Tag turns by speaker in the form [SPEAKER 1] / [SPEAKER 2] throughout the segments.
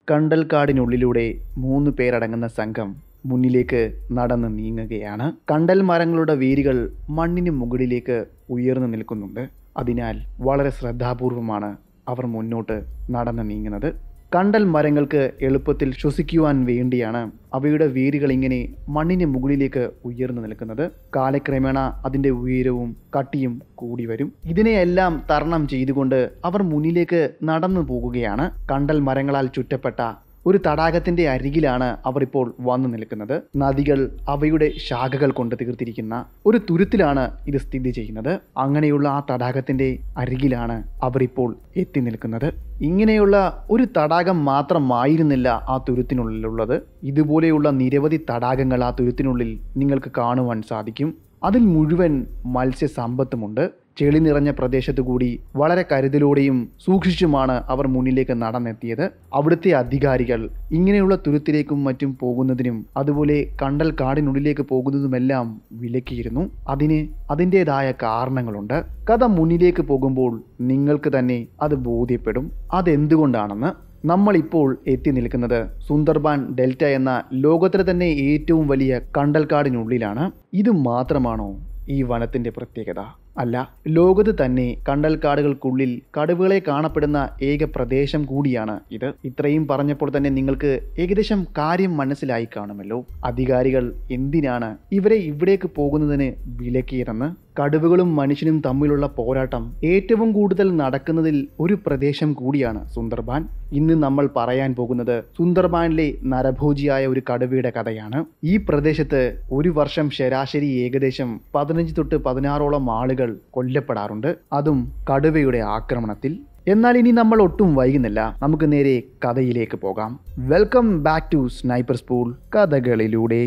[SPEAKER 1] കണ്ടൽക്കാടിനുള്ളിലൂടെ മൂന്ന് പേരടങ്ങുന്ന സംഘം മുന്നിലേക്ക് നടന്ന് നീങ്ങുകയാണ് കണ്ടൽ മരങ്ങളുടെ വേരുകൾ മണ്ണിന് മുകളിലേക്ക് ഉയർന്നു നിൽക്കുന്നുണ്ട് അതിനാൽ വളരെ ശ്രദ്ധാപൂർവമാണ് അവർ മുന്നോട്ട് നടന്ന് നീങ്ങുന്നത് കണ്ടൽ മരങ്ങൾക്ക് എളുപ്പത്തിൽ ശ്വസിക്കുവാൻ വേണ്ടിയാണ് അവയുടെ വേരുകൾ ഇങ്ങനെ മണ്ണിന് മുകളിലേക്ക് ഉയർന്നു നിൽക്കുന്നത് കാലക്രമേണ അതിൻ്റെ ഉയരവും കട്ടിയും കൂടി വരും ഇതിനെയെല്ലാം തരണം ചെയ്തുകൊണ്ട് അവർ മുന്നിലേക്ക് നടന്നു പോകുകയാണ് കണ്ടൽ മരങ്ങളാൽ ചുറ്റപ്പെട്ട ഒരു തടാകത്തിന്റെ അരികിലാണ് അവർ ഇപ്പോൾ വന്നു നിൽക്കുന്നത് നദികൾ അവയുടെ ശാഖകൾ കൊണ്ട് തീർത്തിരിക്കുന്ന ഒരു തുരുത്തിലാണ് ഇത് സ്ഥിതി ചെയ്യുന്നത് അങ്ങനെയുള്ള ആ തടാകത്തിന്റെ അരികിലാണ് അവർ ഇപ്പോൾ എത്തി നിൽക്കുന്നത് ഇങ്ങനെയുള്ള ഒരു തടാകം മാത്രമായിരുന്നില്ല ആ തുരുത്തിനുള്ളിലുള്ളത് ഇതുപോലെയുള്ള നിരവധി തടാകങ്ങൾ ആ തുരുത്തിനുള്ളിൽ നിങ്ങൾക്ക് കാണുവാൻ സാധിക്കും അതിൽ മുഴുവൻ മത്സ്യസമ്പത്തുമുണ്ട് ചെളി നിറഞ്ഞ പ്രദേശത്തു കൂടി വളരെ കരുതലോടെയും സൂക്ഷിച്ചുമാണ് അവർ മുന്നിലേക്ക് നടന്നെത്തിയത് അവിടുത്തെ അധികാരികൾ ഇങ്ങനെയുള്ള തുരുത്തിലേക്കും മറ്റും പോകുന്നതിനും അതുപോലെ കണ്ടൽ കാടിനുള്ളിലേക്ക് പോകുന്നതുമെല്ലാം വിലക്കിയിരുന്നു അതിന് അതിൻ്റെതായ കാരണങ്ങളുണ്ട് കഥ മുന്നിലേക്ക് പോകുമ്പോൾ നിങ്ങൾക്ക് തന്നെ അത് ബോധ്യപ്പെടും അതെന്തുകൊണ്ടാണെന്ന് നമ്മളിപ്പോൾ എത്തി നിൽക്കുന്നത് സുന്ദർബാൻ ഡെൽറ്റ എന്ന ലോകത്തിലെ തന്നെ ഏറ്റവും വലിയ കണ്ടൽക്കാടിനുള്ളിലാണ് ഇത് മാത്രമാണോ ഈ വനത്തിന്റെ പ്രത്യേകത അല്ല ലോകത്ത് തന്നെ കണ്ടൽക്കാടുകൾക്കുള്ളിൽ കടുവകളെ കാണപ്പെടുന്ന ഏക പ്രദേശം കൂടിയാണ് ഇത് ഇത്രയും പറഞ്ഞപ്പോൾ തന്നെ നിങ്ങൾക്ക് ഏകദേശം കാര്യം മനസ്സിലായി കാണുമല്ലോ അധികാരികൾ എന്തിനാണ് ഇവരെ ഇവിടേക്ക് പോകുന്നതിന് വിലക്കിയതെന്ന് കടുവകളും മനുഷ്യനും തമ്മിലുള്ള പോരാട്ടം ഏറ്റവും കൂടുതൽ നടക്കുന്നതിൽ ഒരു പ്രദേശം കൂടിയാണ് സുന്ദർബാൻ ഇന്ന് നമ്മൾ പറയാൻ പോകുന്നത് സുന്ദർബാനിലെ നരഭോജിയായ ഒരു കടുവയുടെ കഥയാണ് ഈ പ്രദേശത്ത് ഒരു വർഷം ശരാശരി ഏകദേശം പതിനഞ്ച് തൊട്ട് പതിനാറോളം ആളുകൾ കൊല്ലപ്പെടാറുണ്ട് അതും കടുവയുടെ ആക്രമണത്തിൽ എന്നാൽ ഇനി നമ്മൾ ഒട്ടും വൈകുന്നില്ല നമുക്ക് നേരെ കഥയിലേക്ക് പോകാം welcome back to sniper spool കഥകളിലൂടെ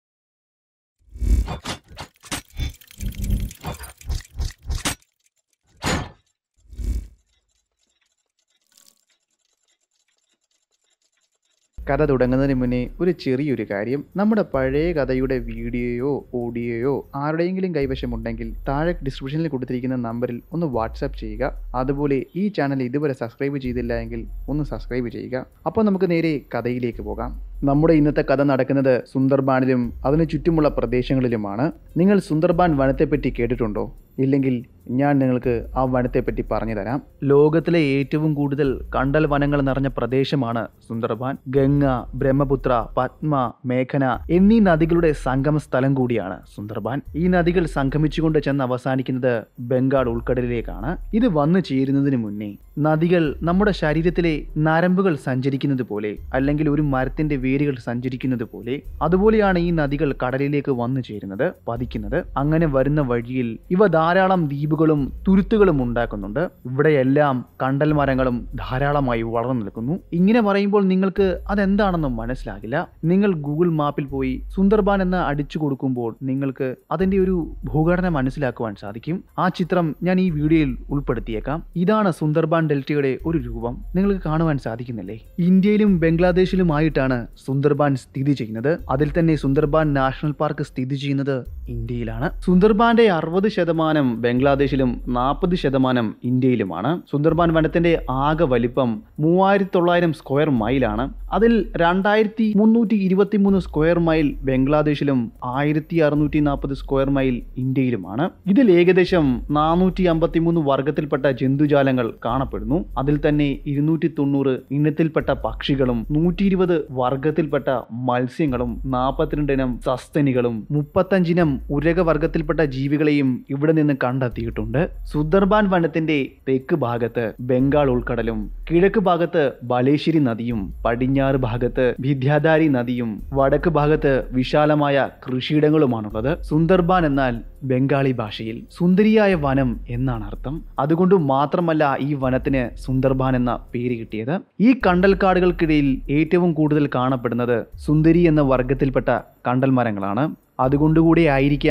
[SPEAKER 1] കഥ തുടങ്ങുന്നതിന് മുന്നേ ഒരു ചെറിയൊരു കാര്യം നമ്മുടെ പഴയ കഥയുടെ വീഡിയോയോ ഓഡിയോയോ ആരുടെയെങ്കിലും കൈവശമുണ്ടെങ്കിൽ താഴെ ഡിസ്ക്രിപ്ഷനിൽ കൊടുത്തിരിക്കുന്ന നമ്പറിൽ ഒന്ന് വാട്സാപ്പ് ചെയ്യുക അതുപോലെ ഈ ചാനൽ ഇതുവരെ സബ്സ്ക്രൈബ് ചെയ്തില്ല എങ്കിൽ ഒന്ന് സബ്സ്ക്രൈബ് ചെയ്യുക അപ്പോൾ നമുക്ക് നേരെ കഥയിലേക്ക് പോകാം നമ്മുടെ ഇന്നത്തെ കഥ നടക്കുന്നത് സുന്ദർബാനിലും അതിനു ചുറ്റുമുള്ള പ്രദേശങ്ങളിലുമാണ് നിങ്ങൾ സുന്ദർബാൻ വനത്തെപ്പറ്റി കേട്ടിട്ടുണ്ടോ ഇല്ലെങ്കിൽ ഞാൻ നിങ്ങൾക്ക് ആ വനത്തെപ്പറ്റി പറഞ്ഞു തരാം ലോകത്തിലെ ഏറ്റവും കൂടുതൽ കണ്ടൽ വനങ്ങൾ നിറഞ്ഞ പ്രദേശമാണ് സുന്ദർബാൻ ഗംഗ ബ്രഹ്മപുത്ര പത്മ മേഘന എന്നീ നദികളുടെ സംഗമ സ്ഥലം കൂടിയാണ് സുന്ദർബാൻ ഈ നദികൾ സംഗമിച്ചുകൊണ്ട് ചെന്ന് അവസാനിക്കുന്നത് ബംഗാൾ ഉൾക്കടലിലേക്കാണ് ഇത് വന്നു ചേരുന്നതിന് മുന്നേ നദികൾ നമ്മുടെ ശരീരത്തിലെ നരമ്പുകൾ സഞ്ചരിക്കുന്നത് പോലെ അല്ലെങ്കിൽ ഒരു മരത്തിന്റെ വേരുകൾ സഞ്ചരിക്കുന്നത് പോലെ അതുപോലെയാണ് ഈ നദികൾ കടലിലേക്ക് വന്നു ചേരുന്നത് പതിക്കുന്നത് അങ്ങനെ വരുന്ന വഴിയിൽ ഇവ ധാരാളം ദ്വീപുകളും തുരുത്തുകളും ഉണ്ടാക്കുന്നുണ്ട് ഇവിടെയെല്ലാം കണ്ടൽ മരങ്ങളും ധാരാളമായി വളർന്നു നിൽക്കുന്നു ഇങ്ങനെ പറയുമ്പോൾ നിങ്ങൾക്ക് അതെന്താണെന്നും മനസ്സിലാകില്ല നിങ്ങൾ ഗൂഗിൾ മാപ്പിൽ പോയി സുന്ദർബാൻ എന്ന് അടിച്ചു കൊടുക്കുമ്പോൾ നിങ്ങൾക്ക് അതിന്റെ ഒരു ഭൂഘടന മനസ്സിലാക്കുവാൻ സാധിക്കും ആ ചിത്രം ഞാൻ ഈ വീഡിയോയിൽ ഉൾപ്പെടുത്തിയേക്കാം ഇതാണ് സുന്ദർബാൻ ഡെൽറ്റയുടെ ഒരു രൂപം നിങ്ങൾക്ക് കാണുവാൻ സാധിക്കുന്നില്ലേ ഇന്ത്യയിലും ബംഗ്ലാദേശിലുമായിട്ടാണ് സുന്ദർബാൻ സ്ഥിതി ചെയ്യുന്നത് അതിൽ തന്നെ സുന്ദർബാൻ നാഷണൽ പാർക്ക് സ്ഥിതി ചെയ്യുന്നത് ഇന്ത്യയിലാണ് സുന്ദർബാന്റെ അറുപത് ശതമാനം ബംഗ്ലാദേശിലും നാൽപ്പത് ശതമാനം ഇന്ത്യയിലുമാണ് സുന്ദർബാൻ വനത്തിന്റെ ആകെ വലിപ്പം മൂവായിരത്തി തൊള്ളായിരം സ്ക്വയർ മൈലാണ് അതിൽ രണ്ടായിരത്തി മുന്നൂറ്റി ഇരുപത്തി മൂന്ന് സ്ക്വയർ മൈൽ ബംഗ്ലാദേശിലും ആയിരത്തി അറുന്നൂറ്റി നാൽപ്പത് സ്ക്വയർ മൈൽ ഇന്ത്യയിലുമാണ് ഇതിൽ ഏകദേശം നാനൂറ്റി അമ്പത്തി മൂന്ന് വർഗത്തിൽപ്പെട്ട ജന്തുജാലങ്ങൾ കാണപ്പെടുന്നു അതിൽ തന്നെ ഇരുന്നൂറ്റി തൊണ്ണൂറ് ഇനത്തിൽപ്പെട്ട പക്ഷികളും നൂറ്റി ഇരുപത് വർഗത്തിൽപ്പെട്ട മത്സ്യങ്ങളും നാൽപ്പത്തിരണ്ട് ഇനം സസ്തനികളും മുപ്പത്തഞ്ചിനം ഉരക വർഗത്തിൽപ്പെട്ട ജീവികളെയും ഇവിടെ നിന്ന് കണ്ടെത്തിയിട്ടുണ്ട് സുന്ദർബാൻ വനത്തിന്റെ തെക്ക് ഭാഗത്ത് ബംഗാൾ ഉൾക്കടലും കിഴക്ക് ഭാഗത്ത് ബലേശ്വരി നദിയും പടിഞ്ഞാറ് ഭാഗത്ത് വിദ്യാധാരി നദിയും വടക്ക് ഭാഗത്ത് വിശാലമായ കൃഷിയിടങ്ങളുമാണുള്ളത് സുന്ദർബാൻ എന്നാൽ ബംഗാളി ഭാഷയിൽ സുന്ദരിയായ വനം എന്നാണ് അർത്ഥം അതുകൊണ്ട് മാത്രമല്ല ഈ വനത്തിന് സുന്ദർബാൻ എന്ന പേര് കിട്ടിയത് ഈ കണ്ടൽക്കാടുകൾക്കിടയിൽ ഏറ്റവും കൂടുതൽ കാണപ്പെടുന്നത് സുന്ദരി എന്ന വർഗത്തിൽപ്പെട്ട കണ്ടൽ മരങ്ങളാണ് അതുകൊണ്ടുകൂടി ആയിരിക്കാം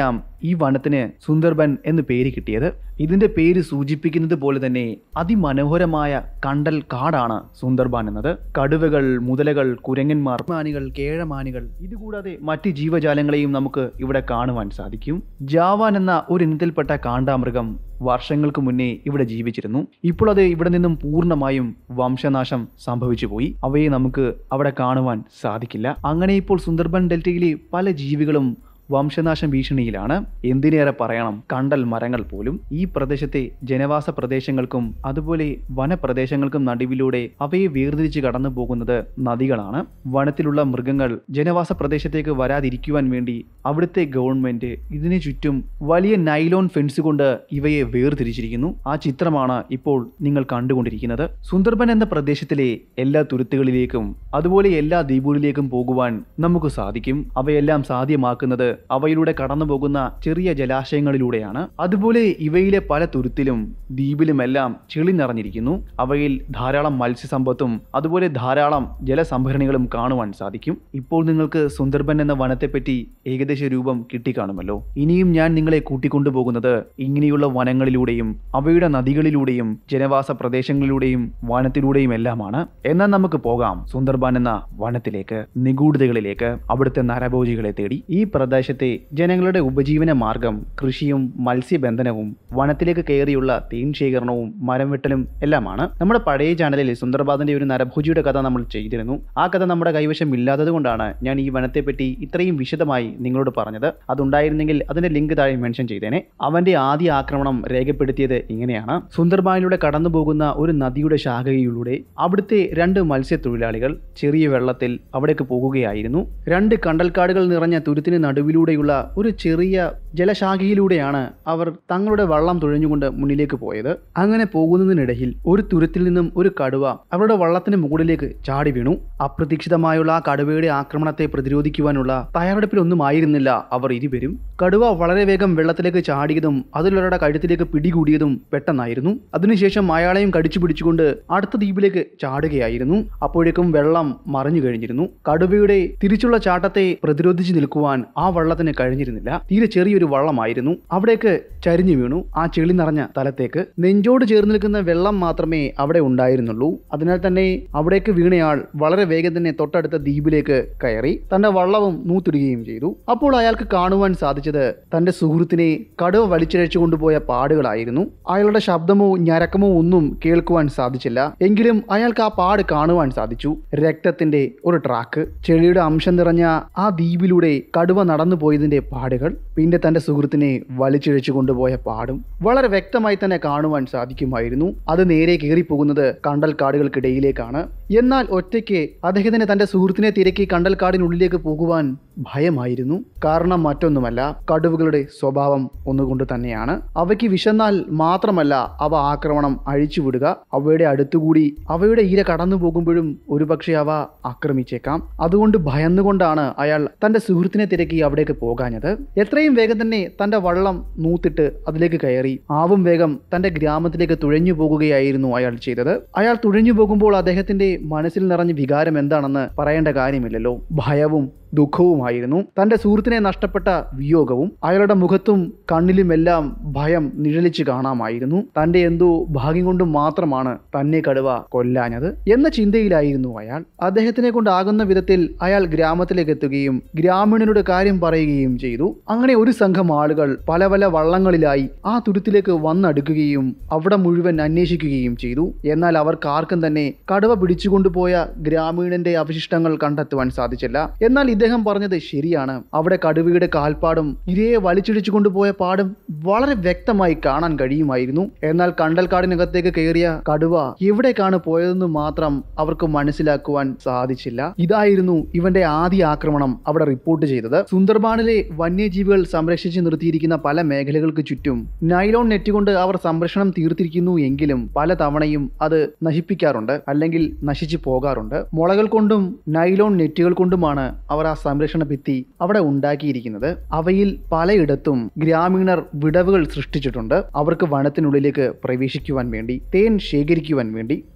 [SPEAKER 1] ഈ വനത്തിന് സുന്ദർബൻ എന്ന് പേര് കിട്ടിയത് ഇതിന്റെ പേര് സൂചിപ്പിക്കുന്നത് പോലെ തന്നെ അതിമനോഹരമായ കണ്ടൽ കാടാണ് സുന്ദർബാൻ എന്നത് കടുവകൾ മുതലകൾ കുരങ്ങന്മാർ മാനികൾ കേഴമാനികൾ ഇതുകൂടാതെ മറ്റ് ജീവജാലങ്ങളെയും നമുക്ക് ഇവിടെ കാണുവാൻ സാധിക്കും ജാവാൻ എന്ന ഒരു ഇനത്തിൽപ്പെട്ട കാണ്ടാമൃഗം വർഷങ്ങൾക്ക് മുന്നേ ഇവിടെ ജീവിച്ചിരുന്നു ഇപ്പോൾ അത് ഇവിടെ നിന്നും പൂർണ്ണമായും വംശനാശം സംഭവിച്ചു പോയി അവയെ നമുക്ക് അവിടെ കാണുവാൻ സാധിക്കില്ല അങ്ങനെ ഇപ്പോൾ സുന്ദർബൻ ഡെൽറ്റയിലെ പല ജീവികളും വംശനാശം ഭീഷണിയിലാണ് എന്തിനേറെ പറയണം കണ്ടൽ മരങ്ങൾ പോലും ഈ പ്രദേശത്തെ ജനവാസ പ്രദേശങ്ങൾക്കും അതുപോലെ വനപ്രദേശങ്ങൾക്കും നടുവിലൂടെ അവയെ വേർതിരിച്ച് കടന്നു പോകുന്നത് നദികളാണ് വനത്തിലുള്ള മൃഗങ്ങൾ ജനവാസ പ്രദേശത്തേക്ക് വരാതിരിക്കുവാൻ വേണ്ടി അവിടുത്തെ ഗവൺമെന്റ് ഇതിനു ചുറ്റും വലിയ നൈലോൺ ഫെൻസ് കൊണ്ട് ഇവയെ വേർതിരിച്ചിരിക്കുന്നു ആ ചിത്രമാണ് ഇപ്പോൾ നിങ്ങൾ കണ്ടുകൊണ്ടിരിക്കുന്നത് സുന്ദർബൻ എന്ന പ്രദേശത്തിലെ എല്ലാ തുരുത്തുകളിലേക്കും അതുപോലെ എല്ലാ ദ്വീപുകളിലേക്കും പോകുവാൻ നമുക്ക് സാധിക്കും അവയെല്ലാം സാധ്യമാക്കുന്നത് അവയിലൂടെ കടന്നു പോകുന്ന ചെറിയ ജലാശയങ്ങളിലൂടെയാണ് അതുപോലെ ഇവയിലെ പല തുരുത്തിലും ദ്വീപിലുമെല്ലാം ചെളി നിറഞ്ഞിരിക്കുന്നു അവയിൽ ധാരാളം മത്സ്യസമ്പത്തും അതുപോലെ ധാരാളം ജലസംഭരണികളും കാണുവാൻ സാധിക്കും ഇപ്പോൾ നിങ്ങൾക്ക് സുന്ദർബൻ എന്ന വനത്തെപ്പറ്റി ഏകദേശ രൂപം കിട്ടിക്കാണുമല്ലോ ഇനിയും ഞാൻ നിങ്ങളെ കൂട്ടിക്കൊണ്ടുപോകുന്നത് ഇങ്ങനെയുള്ള വനങ്ങളിലൂടെയും അവയുടെ നദികളിലൂടെയും ജനവാസ പ്രദേശങ്ങളിലൂടെയും വനത്തിലൂടെയും എല്ലാമാണ് എന്നാൽ നമുക്ക് പോകാം സുന്ദർബാൻ എന്ന വനത്തിലേക്ക് നിഗൂഢതകളിലേക്ക് അവിടുത്തെ നരഭോജികളെ തേടി ഈ പ്രദേശത്തെ ജനങ്ങളുടെ ഉപജീവന മാർഗം കൃഷിയും മത്സ്യബന്ധനവും വനത്തിലേക്ക് കയറിയുള്ള തേൻ ശേഖരണവും മരം വെട്ടലും എല്ലാമാണ് നമ്മുടെ പഴയ ചാനലിൽ സുന്ദർബാദിന്റെ ഒരു നരഭോജിയുടെ കഥ നമ്മൾ ചെയ്തിരുന്നു ആ കഥ നമ്മുടെ കൈവശം ഇല്ലാത്തത് കൊണ്ടാണ് ഞാൻ ഈ വനത്തെപ്പറ്റി ഇത്രയും വിശദമായി നിങ്ങളോട് പറഞ്ഞത് അതുണ്ടായിരുന്നെങ്കിൽ അതിന്റെ ലിങ്ക് താഴെ മെൻഷൻ ചെയ്തേനെ അവന്റെ ആദ്യ ആക്രമണം രേഖപ്പെടുത്തിയത് ഇങ്ങനെയാണ് സുന്ദർബാനിലൂടെ കടന്നു പോകുന്ന ഒരു നദിയുടെ ശാഖയിലൂടെ അവിടുത്തെ രണ്ട് മത്സ്യത്തൊഴിലാളികൾ ചെറിയ വെള്ളത്തിൽ അവിടേക്ക് പോകുകയായിരുന്നു രണ്ട് കണ്ടൽക്കാടുകൾ നിറഞ്ഞ തുരുത്തിന് നടുവിലൂടെയുള്ള ഒരു ചെറിയ ജലശാഖയിലൂടെയാണ് അവർ തങ്ങളുടെ വള്ളം തുഴഞ്ഞുകൊണ്ട് മുന്നിലേക്ക് പോയത് അങ്ങനെ പോകുന്നതിനിടയിൽ ഒരു തുരുത്തിൽ നിന്നും ഒരു കടുവ അവരുടെ വള്ളത്തിന് മുകളിലേക്ക് ചാടി വീണു അപ്രതീക്ഷിതമായുള്ള ആ കടുവയുടെ ആക്രമണത്തെ പ്രതിരോധിക്കുവാനുള്ള തയ്യാറെടുപ്പിലൊന്നും ആയിരുന്നില്ല അവർ ഇരുവരും കടുവ വളരെ വേഗം വെള്ളത്തിലേക്ക് ചാടിയതും അതിലൊരാളുടെ കഴുത്തിലേക്ക് പിടികൂടിയതും പെട്ടെന്നായിരുന്നു അതിനുശേഷം അയാളെയും കടിച്ചു പിടിച്ചുകൊണ്ട് അടുത്ത ദ്വീപിലേക്ക് ചാടുകയായിരുന്നു അപ്പോഴേക്കും വെള്ളം മറിഞ്ഞു കഴിഞ്ഞിരുന്നു കടുവയുടെ തിരിച്ചുള്ള ചാട്ടത്തെ പ്രതിരോധിച്ച് നിൽക്കുവാൻ ആ വള്ളത്തിന് കഴിഞ്ഞിരുന്നില്ല തീരെ ചെറിയൊരു വള്ളമായിരുന്നു അവിടേക്ക് ചരിഞ്ഞു വീണു ആ ചെളി നിറഞ്ഞ തലത്തേക്ക് നെഞ്ചോട് ചേർന്ന് നിൽക്കുന്ന വെള്ളം മാത്രമേ അവിടെ ഉണ്ടായിരുന്നുള്ളൂ അതിനാൽ തന്നെ അവിടേക്ക് വീണയാൾ വളരെ വേഗം തന്നെ തൊട്ടടുത്ത ദ്വീപിലേക്ക് കയറി തന്റെ വള്ളവും നൂത്തിടുകയും ചെയ്തു അപ്പോൾ അയാൾക്ക് കാണുവാൻ സാധിച്ചത് തന്റെ സുഹൃത്തിനെ കടുവ വലിച്ചിഴച്ചു കൊണ്ടുപോയ പാടുകളായിരുന്നു അയാളുടെ ശബ്ദമോ ഞരക്കമോ ഒന്നും കേൾക്കുവാൻ സാധിച്ചില്ല എങ്കിലും അയാൾക്ക് ആ പാട് കാണുവാൻ സാധിച്ചു രക്തത്തിന്റെ ഒരു ട്രാക്ക് ചെളിയുടെ അംശം നിറഞ്ഞ ആ ദ്വീപിലൂടെ കടുവ നടന്നു പോയതിന്റെ പാടുകൾ പിന്നെ തന്റെ സുഹൃത്തിനെ വലിച്ചിഴച്ചു കൊണ്ടുപോയ പാടും വളരെ വ്യക്തമായി തന്നെ കാണുവാൻ സാധിക്കുമായിരുന്നു അത് നേരെ കയറിപ്പോകുന്നത് കണ്ടൽ കാടുകൾക്കിടയിലേക്കാണ് എന്നാൽ ഒറ്റയ്ക്ക് അദ്ദേഹത്തിന് തന്റെ സുഹൃത്തിനെ തിരക്കി കണ്ടൽക്കാടിനുള്ളിലേക്ക് പോകുവാൻ ഭയമായിരുന്നു കാരണം മറ്റൊന്നുമല്ല കടുവകളുടെ സ്വഭാവം ഒന്നുകൊണ്ട് തന്നെയാണ് അവയ്ക്ക് വിശന്നാൽ മാത്രമല്ല അവ ആക്രമണം അഴിച്ചുവിടുക അവയുടെ അടുത്തുകൂടി അവയുടെ ഈര കടന്നു പോകുമ്പോഴും ഒരുപക്ഷെ അവ ആക്രമിച്ചേക്കാം അതുകൊണ്ട് ഭയന്നുകൊണ്ടാണ് അയാൾ തന്റെ സുഹൃത്തിനെ തിരക്കി അവിടേക്ക് പോകാഞ്ഞത് എത്രയും വേഗം തന്നെ തന്റെ വള്ളം നൂത്തിട്ട് അതിലേക്ക് കയറി ആവും വേഗം തന്റെ ഗ്രാമത്തിലേക്ക് തുഴഞ്ഞു പോകുകയായിരുന്നു അയാൾ ചെയ്തത് അയാൾ തുഴഞ്ഞു പോകുമ്പോൾ അദ്ദേഹത്തിന്റെ മനസ്സിൽ നിറഞ്ഞ വികാരം എന്താണെന്ന് പറയേണ്ട കാര്യമില്ലല്ലോ ഭയവും ദുഃഖവുമായിരുന്നു തന്റെ സുഹൃത്തിനെ നഷ്ടപ്പെട്ട വിയോഗവും അയാളുടെ മുഖത്തും കണ്ണിലുമെല്ലാം ഭയം നിഴലിച്ചു കാണാമായിരുന്നു തന്റെ എന്തോ ഭാഗ്യം കൊണ്ട് മാത്രമാണ് തന്നെ കടുവ കൊല്ലാഞ്ഞത് എന്ന ചിന്തയിലായിരുന്നു അയാൾ അദ്ദേഹത്തിനെ കൊണ്ടാകുന്ന വിധത്തിൽ അയാൾ ഗ്രാമത്തിലേക്ക് എത്തുകയും ഗ്രാമീണരുടെ കാര്യം പറയുകയും ചെയ്തു അങ്ങനെ ഒരു സംഘം ആളുകൾ പല പല വള്ളങ്ങളിലായി ആ തുരുത്തിലേക്ക് വന്നടുക്കുകയും അവിടെ മുഴുവൻ അന്വേഷിക്കുകയും ചെയ്തു എന്നാൽ അവർക്ക് ആർക്കും തന്നെ കടുവ പിടിച്ചുകൊണ്ടുപോയ ഗ്രാമീണന്റെ അവശിഷ്ടങ്ങൾ കണ്ടെത്തുവാൻ സാധിച്ചില്ല എന്നാൽ ഇദ്ദേഹം പറഞ്ഞത് ശരിയാണ് അവിടെ കടുവയുടെ കാൽപ്പാടും ഇരയെ വലിച്ചിടിച്ചു കൊണ്ടുപോയ പാടും വളരെ വ്യക്തമായി കാണാൻ കഴിയുമായിരുന്നു എന്നാൽ കണ്ടൽക്കാടിനകത്തേക്ക് കയറിയ കടുവ എവിടേക്കാണ് പോയതെന്ന് മാത്രം അവർക്ക് മനസ്സിലാക്കുവാൻ സാധിച്ചില്ല ഇതായിരുന്നു ഇവന്റെ ആദ്യ ആക്രമണം അവിടെ റിപ്പോർട്ട് ചെയ്തത് സുന്ദർബാനിലെ വന്യജീവികൾ സംരക്ഷിച്ച് നിർത്തിയിരിക്കുന്ന പല മേഖലകൾക്ക് ചുറ്റും നൈലോൺ നെറ്റ് കൊണ്ട് അവർ സംരക്ഷണം തീർത്തിരിക്കുന്നു എങ്കിലും പല തവണയും അത് നശിപ്പിക്കാറുണ്ട് അല്ലെങ്കിൽ നശിച്ചു പോകാറുണ്ട് മുളകൾ കൊണ്ടും നൈലോൺ നെറ്റുകൾ കൊണ്ടുമാണ് അവർ ആ സംരക്ഷണ ഭിത്തി അവിടെ ഉണ്ടാക്കിയിരിക്കുന്നത് അവയിൽ പലയിടത്തും ഗ്രാമീണർ വിടവുകൾ സൃഷ്ടിച്ചിട്ടുണ്ട് അവർക്ക് വനത്തിനുള്ളിലേക്ക് പ്രവേശിക്കുവാൻ വേണ്ടി തേൻ ശേഖരിക്കുവാൻ വേണ്ടി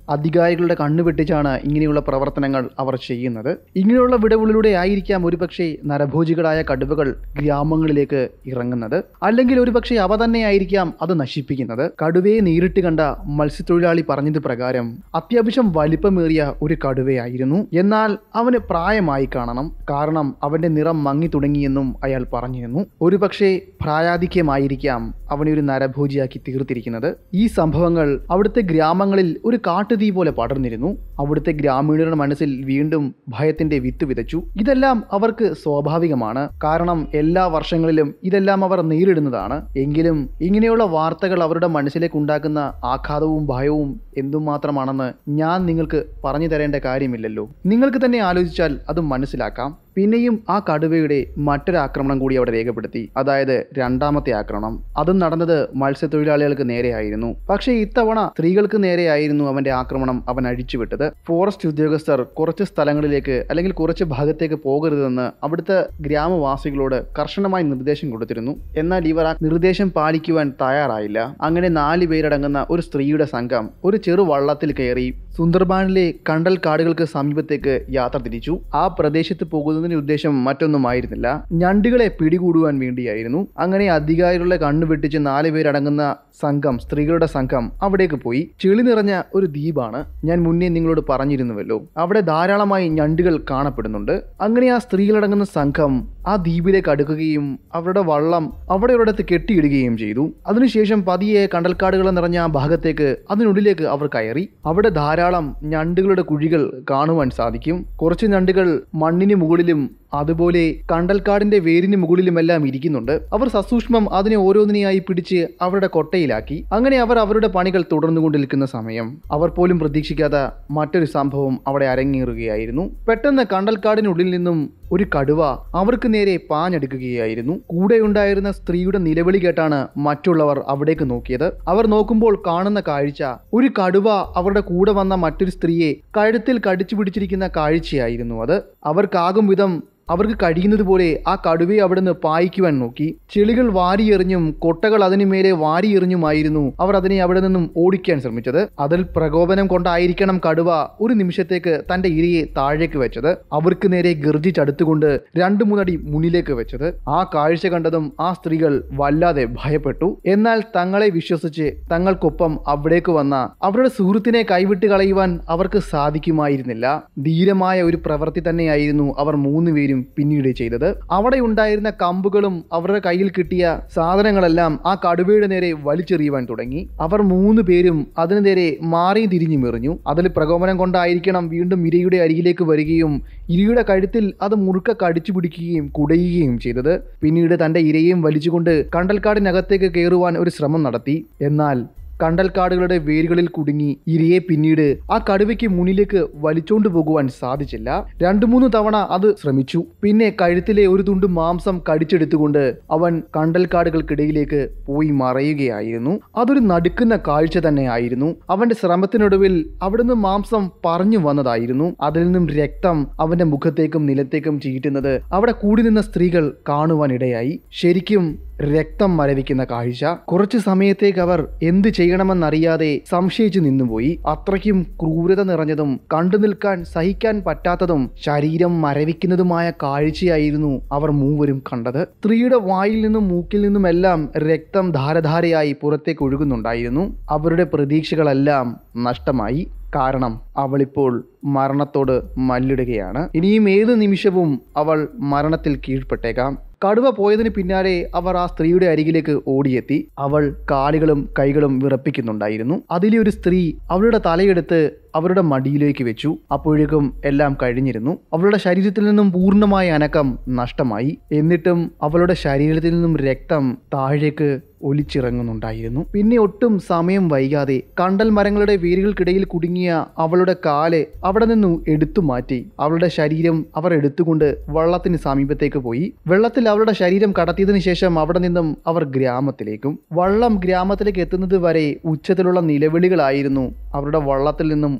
[SPEAKER 1] അധികാരികളുടെ കണ്ണു വെട്ടിച്ചാണ് ഇങ്ങനെയുള്ള പ്രവർത്തനങ്ങൾ അവർ ചെയ്യുന്നത് ഇങ്ങനെയുള്ള വിടവുകളിലൂടെ ആയിരിക്കാം ഒരുപക്ഷെ നരഭോജികളായ കടുവകൾ ഗ്രാമങ്ങളിലേക്ക് ഇറങ്ങുന്നത് അല്ലെങ്കിൽ ഒരുപക്ഷെ അവ തന്നെയായിരിക്കാം അത് നശിപ്പിക്കുന്നത് കടുവയെ നേരിട്ട് കണ്ട മത്സ്യത്തൊഴിലാളി പറഞ്ഞത് പ്രകാരം അത്യാവശ്യം വലിപ്പമേറിയ ഒരു കടുവയായിരുന്നു എന്നാൽ അവന് പ്രായമായി കാണണം കാരണം അവന്റെ നിറം മങ്ങി തുടങ്ങിയെന്നും അയാൾ പറഞ്ഞിരുന്നു ഒരുപക്ഷെ പ്രായാധിക്യമായിരിക്കാം അവനെ ഒരു നരഭോജിയാക്കി തീർത്തിരിക്കുന്നത് ഈ സംഭവങ്ങൾ അവിടുത്തെ ഗ്രാമങ്ങളിൽ ഒരു കാട്ടുതീ പോലെ പടർന്നിരുന്നു അവിടുത്തെ ഗ്രാമീണരുടെ മനസ്സിൽ വീണ്ടും ഭയത്തിന്റെ വിത്ത് വിതച്ചു ഇതെല്ലാം അവർക്ക് സ്വാഭാവികമാണ് കാരണം എല്ലാ വർഷങ്ങളിലും ഇതെല്ലാം അവർ നേരിടുന്നതാണ് എങ്കിലും ഇങ്ങനെയുള്ള വാർത്തകൾ അവരുടെ മനസ്സിലേക്ക് ഉണ്ടാക്കുന്ന ആഘാതവും ഭയവും എന്തുമാത്രമാണെന്ന് ഞാൻ നിങ്ങൾക്ക് പറഞ്ഞു തരേണ്ട കാര്യമില്ലല്ലോ നിങ്ങൾക്ക് തന്നെ ആലോചിച്ചാൽ അത് മനസ്സിലാക്കാം പിന്നെയും ആ കടുവയുടെ മറ്റൊരു ആക്രമണം കൂടി അവിടെ രേഖപ്പെടുത്തി അതായത് രണ്ടാമത്തെ ആക്രമണം അതും നടന്നത് മത്സ്യത്തൊഴിലാളികൾക്ക് നേരെയായിരുന്നു പക്ഷേ ഇത്തവണ സ്ത്രീകൾക്ക് നേരെയായിരുന്നു അവന്റെ ആക്രമണം അവൻ അഴിച്ചുവിട്ടത് ഫോറസ്റ്റ് ഉദ്യോഗസ്ഥർ കുറച്ച് സ്ഥലങ്ങളിലേക്ക് അല്ലെങ്കിൽ കുറച്ച് ഭാഗത്തേക്ക് പോകരുതെന്ന് അവിടുത്തെ ഗ്രാമവാസികളോട് കർശനമായി നിർദ്ദേശം കൊടുത്തിരുന്നു എന്നാൽ ഇവർ ആ നിർദ്ദേശം പാലിക്കുവാൻ തയ്യാറായില്ല അങ്ങനെ നാല് പേരടങ്ങുന്ന ഒരു സ്ത്രീയുടെ സംഘം ഒരു ചെറു വള്ളത്തിൽ കയറി സുന്ദർബാനിലെ കണ്ടൽ കാടുകൾക്ക് സമീപത്തേക്ക് യാത്ര തിരിച്ചു ആ പ്രദേശത്ത് പോകുന്നതിന്റെ ഉദ്ദേശം മറ്റൊന്നുമായിരുന്നില്ല ഞണ്ടുകളെ പിടികൂടുവാൻ വേണ്ടിയായിരുന്നു അങ്ങനെ അധികാരികളുടെ കണ്ണു വെട്ടിച്ച് നാല് പേരടങ്ങുന്ന സംഘം സ്ത്രീകളുടെ സംഘം അവിടേക്ക് പോയി ചെളി നിറഞ്ഞ ഒരു ദ്വീപാണ് ഞാൻ മുന്നേ നിങ്ങളോട് പറഞ്ഞിരുന്നുവല്ലോ അവിടെ ധാരാളമായി ഞണ്ടുകൾ കാണപ്പെടുന്നുണ്ട് അങ്ങനെ ആ സ്ത്രീകളടങ്ങുന്ന സംഘം ആ ദ്വീപിലേക്ക് അടുക്കുകയും അവരുടെ വള്ളം അവിടെ ഒരിടത്ത് കെട്ടിയിടുകയും ചെയ്തു അതിനുശേഷം പതിയെ കണ്ടൽക്കാടുകൾ നിറഞ്ഞ ആ ഭാഗത്തേക്ക് അതിനുള്ളിലേക്ക് അവർ കയറി അവിടെ ധാരാളം ഞണ്ടുകളുടെ കുഴികൾ കാണുവാൻ സാധിക്കും കുറച്ച് ഞണ്ടുകൾ മണ്ണിന് മുകളിലും അതുപോലെ കണ്ടൽക്കാടിന്റെ വേരിന് മുകളിലുമെല്ലാം ഇരിക്കുന്നുണ്ട് അവർ സസൂക്ഷ്മം അതിനെ ഓരോന്നിനെയായി പിടിച്ച് അവരുടെ കൊട്ടയിലാക്കി അങ്ങനെ അവർ അവരുടെ പണികൾ തുടർന്നുകൊണ്ടിരിക്കുന്ന സമയം അവർ പോലും പ്രതീക്ഷിക്കാത്ത മറ്റൊരു സംഭവം അവിടെ അരങ്ങേറുകയായിരുന്നു പെട്ടെന്ന് കണ്ടൽക്കാടിനുള്ളിൽ നിന്നും ഒരു കടുവ അവർക്ക് നേരെ പാഞ്ഞെടുക്കുകയായിരുന്നു കൂടെയുണ്ടായിരുന്ന സ്ത്രീയുടെ നിലവിളി കേട്ടാണ് മറ്റുള്ളവർ അവിടേക്ക് നോക്കിയത് അവർ നോക്കുമ്പോൾ കാണുന്ന കാഴ്ച ഒരു കടുവ അവരുടെ കൂടെ വന്ന മറ്റൊരു സ്ത്രീയെ കഴുത്തിൽ കടിച്ചു പിടിച്ചിരിക്കുന്ന കാഴ്ചയായിരുന്നു അത് അവർക്കാകും വിധം അവർക്ക് കഴിയുന്നത് പോലെ ആ കടുവയെ അവിടുന്ന് പായിക്കുവാൻ നോക്കി ചെളികൾ വാരിയെറിഞ്ഞും കൊട്ടകൾ അതിനു മേലെ വാരിയെറിഞ്ഞുമായിരുന്നു അവർ അതിനെ അവിടെ നിന്നും ഓടിക്കാൻ ശ്രമിച്ചത് അതിൽ പ്രകോപനം കൊണ്ടായിരിക്കണം കടുവ ഒരു നിമിഷത്തേക്ക് തന്റെ ഇരയെ താഴേക്ക് വെച്ചത് അവർക്ക് നേരെ ഗർജിച്ചടുത്തുകൊണ്ട് രണ്ടു മൂന്നടി മുന്നിലേക്ക് വെച്ചത് ആ കാഴ്ച കണ്ടതും ആ സ്ത്രീകൾ വല്ലാതെ ഭയപ്പെട്ടു എന്നാൽ തങ്ങളെ വിശ്വസിച്ച് തങ്ങൾക്കൊപ്പം അവിടേക്ക് വന്ന അവരുടെ സുഹൃത്തിനെ കൈവിട്ട് കളയുവാൻ അവർക്ക് സാധിക്കുമായിരുന്നില്ല ധീരമായ ഒരു പ്രവൃത്തി തന്നെയായിരുന്നു അവർ മൂന്നുപേരും പിന്നീട് ചെയ്തത് അവിടെ ഉണ്ടായിരുന്ന കമ്പുകളും അവരുടെ കയ്യിൽ കിട്ടിയ സാധനങ്ങളെല്ലാം ആ കടുവയുടെ നേരെ വലിച്ചെറിയുവാൻ തുടങ്ങി അവർ മൂന്ന് പേരും അതിനു നേരെ മാറി തിരിഞ്ഞു മെറിഞ്ഞു അതിൽ പ്രകോപനം കൊണ്ടായിരിക്കണം വീണ്ടും ഇരയുടെ അരികിലേക്ക് വരികയും ഇരയുടെ കഴുത്തിൽ അത് മുറുക്ക കടിച്ചു പിടിക്കുകയും കുടയുകയും ചെയ്തത് പിന്നീട് തന്റെ ഇരയെയും വലിച്ചുകൊണ്ട് കണ്ടൽക്കാടിനകത്തേക്ക് കയറുവാൻ ഒരു ശ്രമം നടത്തി എന്നാൽ കണ്ടൽക്കാടുകളുടെ വേരുകളിൽ കുടുങ്ങി ഇരയെ പിന്നീട് ആ കടുവയ്ക്ക് മുന്നിലേക്ക് വലിച്ചോണ്ടു പോകുവാൻ സാധിച്ചില്ല രണ്ടു മൂന്ന് തവണ അത് ശ്രമിച്ചു പിന്നെ കഴുത്തിലെ ഒരു തുണ്ട് മാംസം കടിച്ചെടുത്തുകൊണ്ട് അവൻ കണ്ടൽക്കാടുകൾക്കിടയിലേക്ക് പോയി മറയുകയായിരുന്നു അതൊരു നടുക്കുന്ന കാഴ്ച തന്നെയായിരുന്നു അവന്റെ ശ്രമത്തിനൊടുവിൽ അവിടുന്ന് മാംസം പറഞ്ഞു വന്നതായിരുന്നു അതിൽ നിന്നും രക്തം അവന്റെ മുഖത്തേക്കും നിലത്തേക്കും ചീറ്റുന്നത് അവിടെ കൂടി നിന്ന സ്ത്രീകൾ കാണുവാനിടയായി ശരിക്കും രക്തം മരവിക്കുന്ന കാഴ്ച കുറച്ചു സമയത്തേക്ക് അവർ എന്ത് ചെയ്യണമെന്നറിയാതെ സംശയിച്ചു നിന്നുപോയി അത്രയ്ക്കും ക്രൂരത നിറഞ്ഞതും കണ്ടു നിൽക്കാൻ സഹിക്കാൻ പറ്റാത്തതും ശരീരം മരവിക്കുന്നതുമായ കാഴ്ചയായിരുന്നു അവർ മൂവരും കണ്ടത് സ്ത്രീയുടെ വായിൽ നിന്നും മൂക്കിൽ നിന്നുമെല്ലാം രക്തം ധാരധാരയായി പുറത്തേക്ക് ഒഴുകുന്നുണ്ടായിരുന്നു അവരുടെ പ്രതീക്ഷകളെല്ലാം നഷ്ടമായി കാരണം അവളിപ്പോൾ മരണത്തോട് മല്ലിടുകയാണ് ഇനിയും ഏത് നിമിഷവും അവൾ മരണത്തിൽ കീഴ്പ്പെട്ടേക്കാം കടുവ പോയതിന് പിന്നാലെ അവർ ആ സ്ത്രീയുടെ അരികിലേക്ക് ഓടിയെത്തി അവൾ കാലുകളും കൈകളും വിറപ്പിക്കുന്നുണ്ടായിരുന്നു അതിലെ ഒരു സ്ത്രീ അവളുടെ തലയെടുത്ത് അവരുടെ മടിയിലേക്ക് വെച്ചു അപ്പോഴേക്കും എല്ലാം കഴിഞ്ഞിരുന്നു അവളുടെ ശരീരത്തിൽ നിന്നും പൂർണ്ണമായ അനക്കം നഷ്ടമായി എന്നിട്ടും അവളുടെ ശരീരത്തിൽ നിന്നും രക്തം താഴേക്ക് ഒലിച്ചിറങ്ങുന്നുണ്ടായിരുന്നു പിന്നെ ഒട്ടും സമയം വൈകാതെ കണ്ടൽ മരങ്ങളുടെ വേരുകൾക്കിടയിൽ കുടുങ്ങിയ അവളുടെ കാല് അവിടെ നിന്നും എടുത്തു മാറ്റി അവളുടെ ശരീരം അവർ എടുത്തുകൊണ്ട് വള്ളത്തിന് സമീപത്തേക്ക് പോയി വെള്ളത്തിൽ അവളുടെ ശരീരം കടത്തിയതിനു ശേഷം അവിടെ നിന്നും അവർ ഗ്രാമത്തിലേക്കും വള്ളം ഗ്രാമത്തിലേക്ക് എത്തുന്നത് വരെ ഉച്ചത്തിലുള്ള നിലവിളികളായിരുന്നു അവരുടെ വള്ളത്തിൽ നിന്നും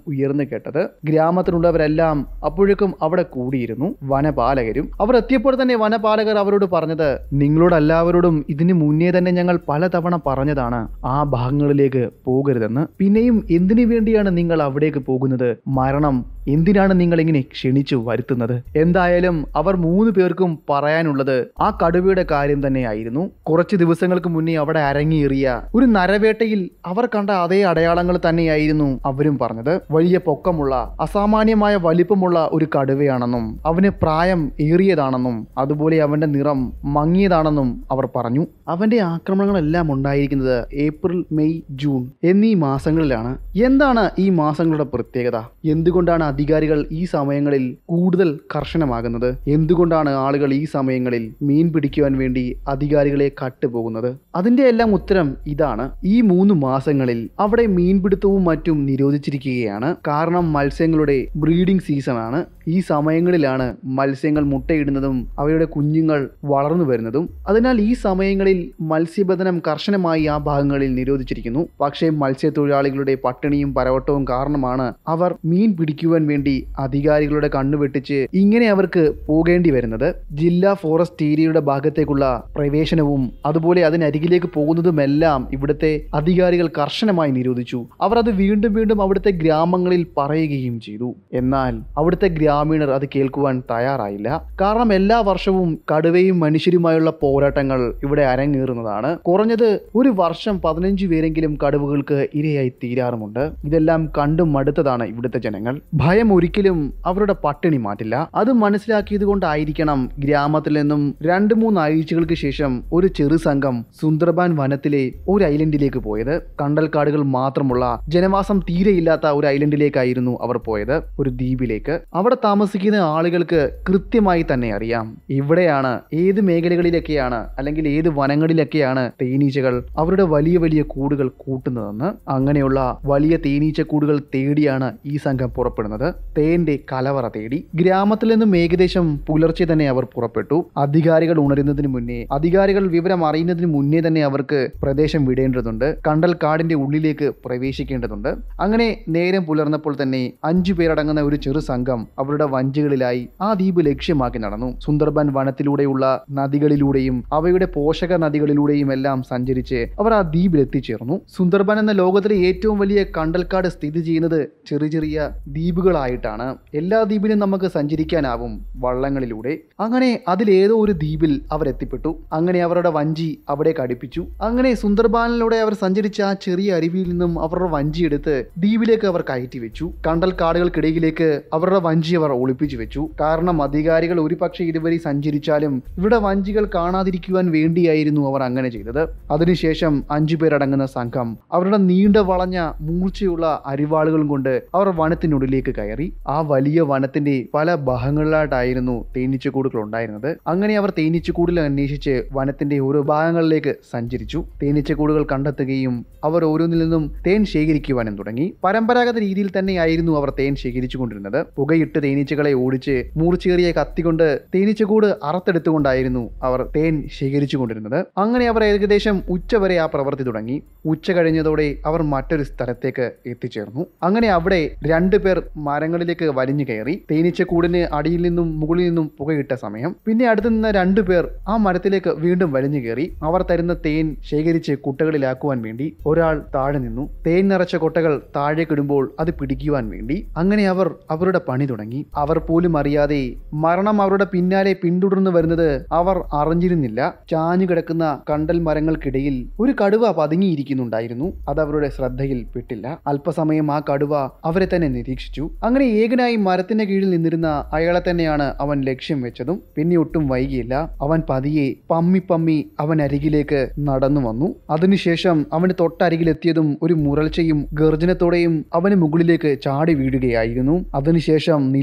[SPEAKER 1] ഉയർന്നു കേട്ടത് ഗ്രാമത്തിലുള്ളവരെല്ലാം അപ്പോഴേക്കും അവിടെ കൂടിയിരുന്നു വനപാലകരും അവർ എത്തിയപ്പോൾ തന്നെ വനപാലകർ അവരോട് പറഞ്ഞത് നിങ്ങളോട് എല്ലാവരോടും ഇതിനു മുന്നേ തന്നെ ഞങ്ങൾ പലതവണ പറഞ്ഞതാണ് ആ ഭാഗങ്ങളിലേക്ക് പോകരുതെന്ന് പിന്നെയും എന്തിനു വേണ്ടിയാണ് നിങ്ങൾ അവിടേക്ക് പോകുന്നത് മരണം എന്തിനാണ് നിങ്ങൾ ഇങ്ങനെ ക്ഷണിച്ചു വരുത്തുന്നത് എന്തായാലും അവർ മൂന്ന് പേർക്കും പറയാനുള്ളത് ആ കടുവയുടെ കാര്യം തന്നെയായിരുന്നു കുറച്ച് ദിവസങ്ങൾക്ക് മുന്നേ അവിടെ അരങ്ങേറിയ ഒരു നരവേട്ടയിൽ അവർ കണ്ട അതേ അടയാളങ്ങൾ തന്നെയായിരുന്നു അവരും പറഞ്ഞത് വലിയ പൊക്കമുള്ള അസാമാന്യമായ വലിപ്പമുള്ള ഒരു കടുവയാണെന്നും അവന് പ്രായം ഏറിയതാണെന്നും അതുപോലെ അവന്റെ നിറം മങ്ങിയതാണെന്നും അവർ പറഞ്ഞു അവന്റെ ആക്രമണങ്ങളെല്ലാം ഉണ്ടായിരിക്കുന്നത് ഏപ്രിൽ മെയ് ജൂൺ എന്നീ മാസങ്ങളിലാണ് എന്താണ് ഈ മാസങ്ങളുടെ പ്രത്യേകത എന്തുകൊണ്ടാണ് അധികാരികൾ ഈ സമയങ്ങളിൽ കൂടുതൽ കർശനമാകുന്നത് എന്തുകൊണ്ടാണ് ആളുകൾ ഈ സമയങ്ങളിൽ മീൻ പിടിക്കുവാൻ വേണ്ടി അധികാരികളെ കട്ടുപോകുന്നത് അതിന്റെ എല്ലാം ഉത്തരം ഇതാണ് ഈ മൂന്ന് മാസങ്ങളിൽ അവിടെ മീൻപിടുത്തവും മറ്റും നിരോധിച്ചിരിക്കുകയാണ് കാരണം മത്സ്യങ്ങളുടെ ബ്രീഡിംഗ് സീസൺ ആണ് ഈ സമയങ്ങളിലാണ് മത്സ്യങ്ങൾ മുട്ടയിടുന്നതും അവയുടെ കുഞ്ഞുങ്ങൾ വളർന്നു വരുന്നതും അതിനാൽ ഈ സമയങ്ങളിൽ മത്സ്യബന്ധനം കർശനമായി ആ ഭാഗങ്ങളിൽ നിരോധിച്ചിരിക്കുന്നു പക്ഷേ മത്സ്യത്തൊഴിലാളികളുടെ പട്ടിണിയും പരവട്ടവും കാരണമാണ് അവർ മീൻ പിടിക്കുവാൻ വേണ്ടി അധികാരികളുടെ കണ്ണുവെട്ടിച്ച് ഇങ്ങനെ അവർക്ക് പോകേണ്ടി വരുന്നത് ജില്ലാ ഫോറസ്റ്റ് ഏരിയയുടെ ഭാഗത്തേക്കുള്ള പ്രവേശനവും അതുപോലെ അതിനരികിലേക്ക് പോകുന്നതുമെല്ലാം ഇവിടുത്തെ അധികാരികൾ കർശനമായി നിരോധിച്ചു അവർ അത് വീണ്ടും വീണ്ടും അവിടുത്തെ ഗ്രാമങ്ങളിൽ പറയുകയും ചെയ്തു എന്നാൽ അവിടുത്തെ ഗ്രാമീണർ അത് കേൾക്കുവാൻ തയ്യാറായില്ല കാരണം എല്ലാ വർഷവും കടുവയും മനുഷ്യരുമായുള്ള പോരാട്ടങ്ങൾ ഇവിടെ അരങ്ങേറുന്നതാണ് കുറഞ്ഞത് ഒരു വർഷം പതിനഞ്ച് പേരെങ്കിലും കടുവകൾക്ക് ഇരയായി തീരാറുമുണ്ട് ഇതെല്ലാം കണ്ടും മടുത്തതാണ് ഇവിടുത്തെ ജനങ്ങൾ ഭയം ഒരിക്കലും അവരുടെ പട്ടിണി മാറ്റില്ല അത് മനസ്സിലാക്കിയത് കൊണ്ടായിരിക്കണം ഗ്രാമത്തിൽ നിന്നും രണ്ട് മൂന്ന് ആഴ്ചകൾക്ക് ശേഷം ഒരു ചെറു സംഘം സുന്ദർബാൻ വനത്തിലെ ഒരു ഐലൻഡിലേക്ക് പോയത് കണ്ടൽക്കാടുകൾ മാത്രമുള്ള ജനവാസം തീരെയില്ലാത്ത ഒരു ഐലൻഡിലേക്കായിരുന്നു അവർ പോയത് ഒരു ദ്വീപിലേക്ക് അവിടെ താമസിക്കുന്ന ആളുകൾക്ക് കൃത്യമായി തന്നെ അറിയാം ഇവിടെയാണ് ഏത് മേഖലകളിലൊക്കെയാണ് അല്ലെങ്കിൽ ഏത് വനങ്ങളിലൊക്കെയാണ് തേനീച്ചകൾ അവരുടെ വലിയ വലിയ കൂടുകൾ കൂട്ടുന്നതെന്ന് അങ്ങനെയുള്ള വലിയ തേനീച്ച കൂടുകൾ തേടിയാണ് ഈ സംഘം പുറപ്പെടുന്നത് തേന്റെ കലവറ തേടി ഗ്രാമത്തിൽ നിന്നും ഏകദേശം പുലർച്ചെ തന്നെ അവർ പുറപ്പെട്ടു അധികാരികൾ ഉണരുന്നതിന് മുന്നേ അധികാരികൾ വിവരം അറിയുന്നതിന് മുന്നേ തന്നെ അവർക്ക് പ്രദേശം വിടേണ്ടതുണ്ട് കണ്ടൽ കാടിന്റെ ഉള്ളിലേക്ക് പ്രവേശിക്കേണ്ടതുണ്ട് അങ്ങനെ നേരം പുലർന്നപ്പോൾ തന്നെ അഞ്ചു പേരടങ്ങുന്ന ഒരു ചെറു സംഘം അവരുടെ വഞ്ചികളിലായി ആ ദ്വീപ് ലക്ഷ്യമാക്കി നടന്നു സുന്ദർബൻ വനത്തിലൂടെയുള്ള നദികളിലൂടെയും അവയുടെ പോഷക നദികളിലൂടെയും എല്ലാം സഞ്ചരിച്ച് അവർ ആ ദ്വീപിൽ എത്തിച്ചേർന്നു സുന്ദർബൻ എന്ന ലോകത്തിലെ ഏറ്റവും വലിയ കണ്ടൽക്കാട് സ്ഥിതി ചെയ്യുന്നത് ചെറിയ ചെറിയ ദ്വീപുകളായിട്ടാണ് എല്ലാ ദ്വീപിലും നമുക്ക് സഞ്ചരിക്കാനാവും വള്ളങ്ങളിലൂടെ അങ്ങനെ അതിലേതോ ഒരു ദ്വീപിൽ അവർ എത്തിപ്പെട്ടു അങ്ങനെ അവരുടെ വഞ്ചി അവിടെ കടിപ്പിച്ചു അങ്ങനെ സുന്ദർബാനിലൂടെ അവർ സഞ്ചരിച്ച ആ ചെറിയ അരുവിയിൽ നിന്നും അവരുടെ വഞ്ചി എടുത്ത് ദ്വീപിലേക്ക് അവർ കയറ്റി വെച്ചു കണ്ടൽ കാടുകൾക്കിടയിലേക്ക് അവരുടെ വഞ്ചി അവർ ഒളിപ്പിച്ചു വെച്ചു കാരണം അധികാരികൾ ഒരു പക്ഷേ ഇതുവരെ സഞ്ചരിച്ചാലും ഇവിടെ വഞ്ചികൾ കാണാതിരിക്കുവാൻ വേണ്ടിയായിരുന്നു അവർ അങ്ങനെ ചെയ്തത് അതിനുശേഷം അഞ്ചു പേരടങ്ങുന്ന സംഘം അവരുടെ നീണ്ട വളഞ്ഞ മൂർച്ചയുള്ള അരിവാളുകളും കൊണ്ട് അവർ വനത്തിനുള്ളിലേക്ക് കയറി ആ വലിയ വനത്തിന്റെ പല ഭാഗങ്ങളിലായിട്ടായിരുന്നു തേനീച്ചക്കൂടുകൾ ഉണ്ടായിരുന്നത് അങ്ങനെ അവർ തേനീച്ചക്കൂടിൽ അന്വേഷിച്ച് വനത്തിന്റെ ഓരോ ഭാഗങ്ങളിലേക്ക് സഞ്ചരിച്ചു തേനീച്ചക്കൂടുകൾ കണ്ടെത്തുകയും അവർ ഓരോന്നിൽ നിന്നും തേൻ ശേഖരിക്കുവാനും തുടങ്ങി പരമ്പരാഗത രീതിയിൽ തന്നെയായിരുന്നു അവർ തേൻ ശേഖരിച്ചുകൊണ്ടിരുന്നത് പുകയിട്ട് തേനീച്ചകളെ ഓടിച്ച് മൂർച്ചേറിയ കത്തികൊണ്ട് തേനീച്ചക്കൂട് അറുത്തെടുത്തുകൊണ്ടായിരുന്നു അവർ തേൻ ശേഖരിച്ചുകൊണ്ടിരുന്നത് അങ്ങനെ അവർ ഏകദേശം ഉച്ചവരെ ആ പ്രവൃത്തി തുടങ്ങി ഉച്ച കഴിഞ്ഞതോടെ അവർ മറ്റൊരു സ്ഥലത്തേക്ക് എത്തിച്ചേർന്നു അങ്ങനെ അവിടെ രണ്ടുപേർ മരങ്ങളിലേക്ക് വലിഞ്ഞു കയറി തേനീച്ചക്കൂടിന് അടിയിൽ നിന്നും മുകളിൽ നിന്നും പുകയിട്ട സമയം പിന്നെ അടുത്ത് നിന്ന രണ്ടുപേർ ആ മരത്തിലേക്ക് വീണ്ടും വലിഞ്ഞു കയറി അവർ തരുന്ന തേൻ ശേഖരിച്ച് കുട്ടകളിലാക്കുവാൻ വേണ്ടി ഒരാൾ താഴെ നിന്നു തേൻ നിറച്ച കൊട്ടകൾ താഴേക്കിടുമ്പോൾ അത് പിടിക്കുവാൻ വേണ്ടി അങ്ങനെ അവർ അവരുടെ പണി തുടങ്ങി അവർ പോലും അറിയാതെ മരണം അവരുടെ പിന്നാലെ പിന്തുടർന്നു വരുന്നത് അവർ അറിഞ്ഞിരുന്നില്ല ചാഞ്ഞു കിടക്കുന്ന കണ്ടൽ മരങ്ങൾക്കിടയിൽ ഒരു കടുവ പതുങ്ങിയിരിക്കുന്നുണ്ടായിരുന്നു അത് അവരുടെ ശ്രദ്ധയിൽ പെട്ടില്ല അല്പസമയം ആ കടുവ അവരെ തന്നെ നിരീക്ഷിച്ചു അങ്ങനെ ഏകനായി മരത്തിന്റെ കീഴിൽ നിന്നിരുന്ന അയാളെ തന്നെയാണ് അവൻ ലക്ഷ്യം വെച്ചതും പിന്നെ ഒട്ടും വൈകിയില്ല അവൻ പതിയെ പമ്മി പമ്മി അവൻ അരികിലേക്ക് നടന്നു വന്നു അതിനുശേഷം അവന് തൊട്ടരികിലെത്തിയതും ഒരു മുരൾച്ചയും ഗർജനത്തോടെയും അവന് മുകളിലേക്ക് ചാടി വീഴുകയായിരുന്നു അതിനുശേഷം നില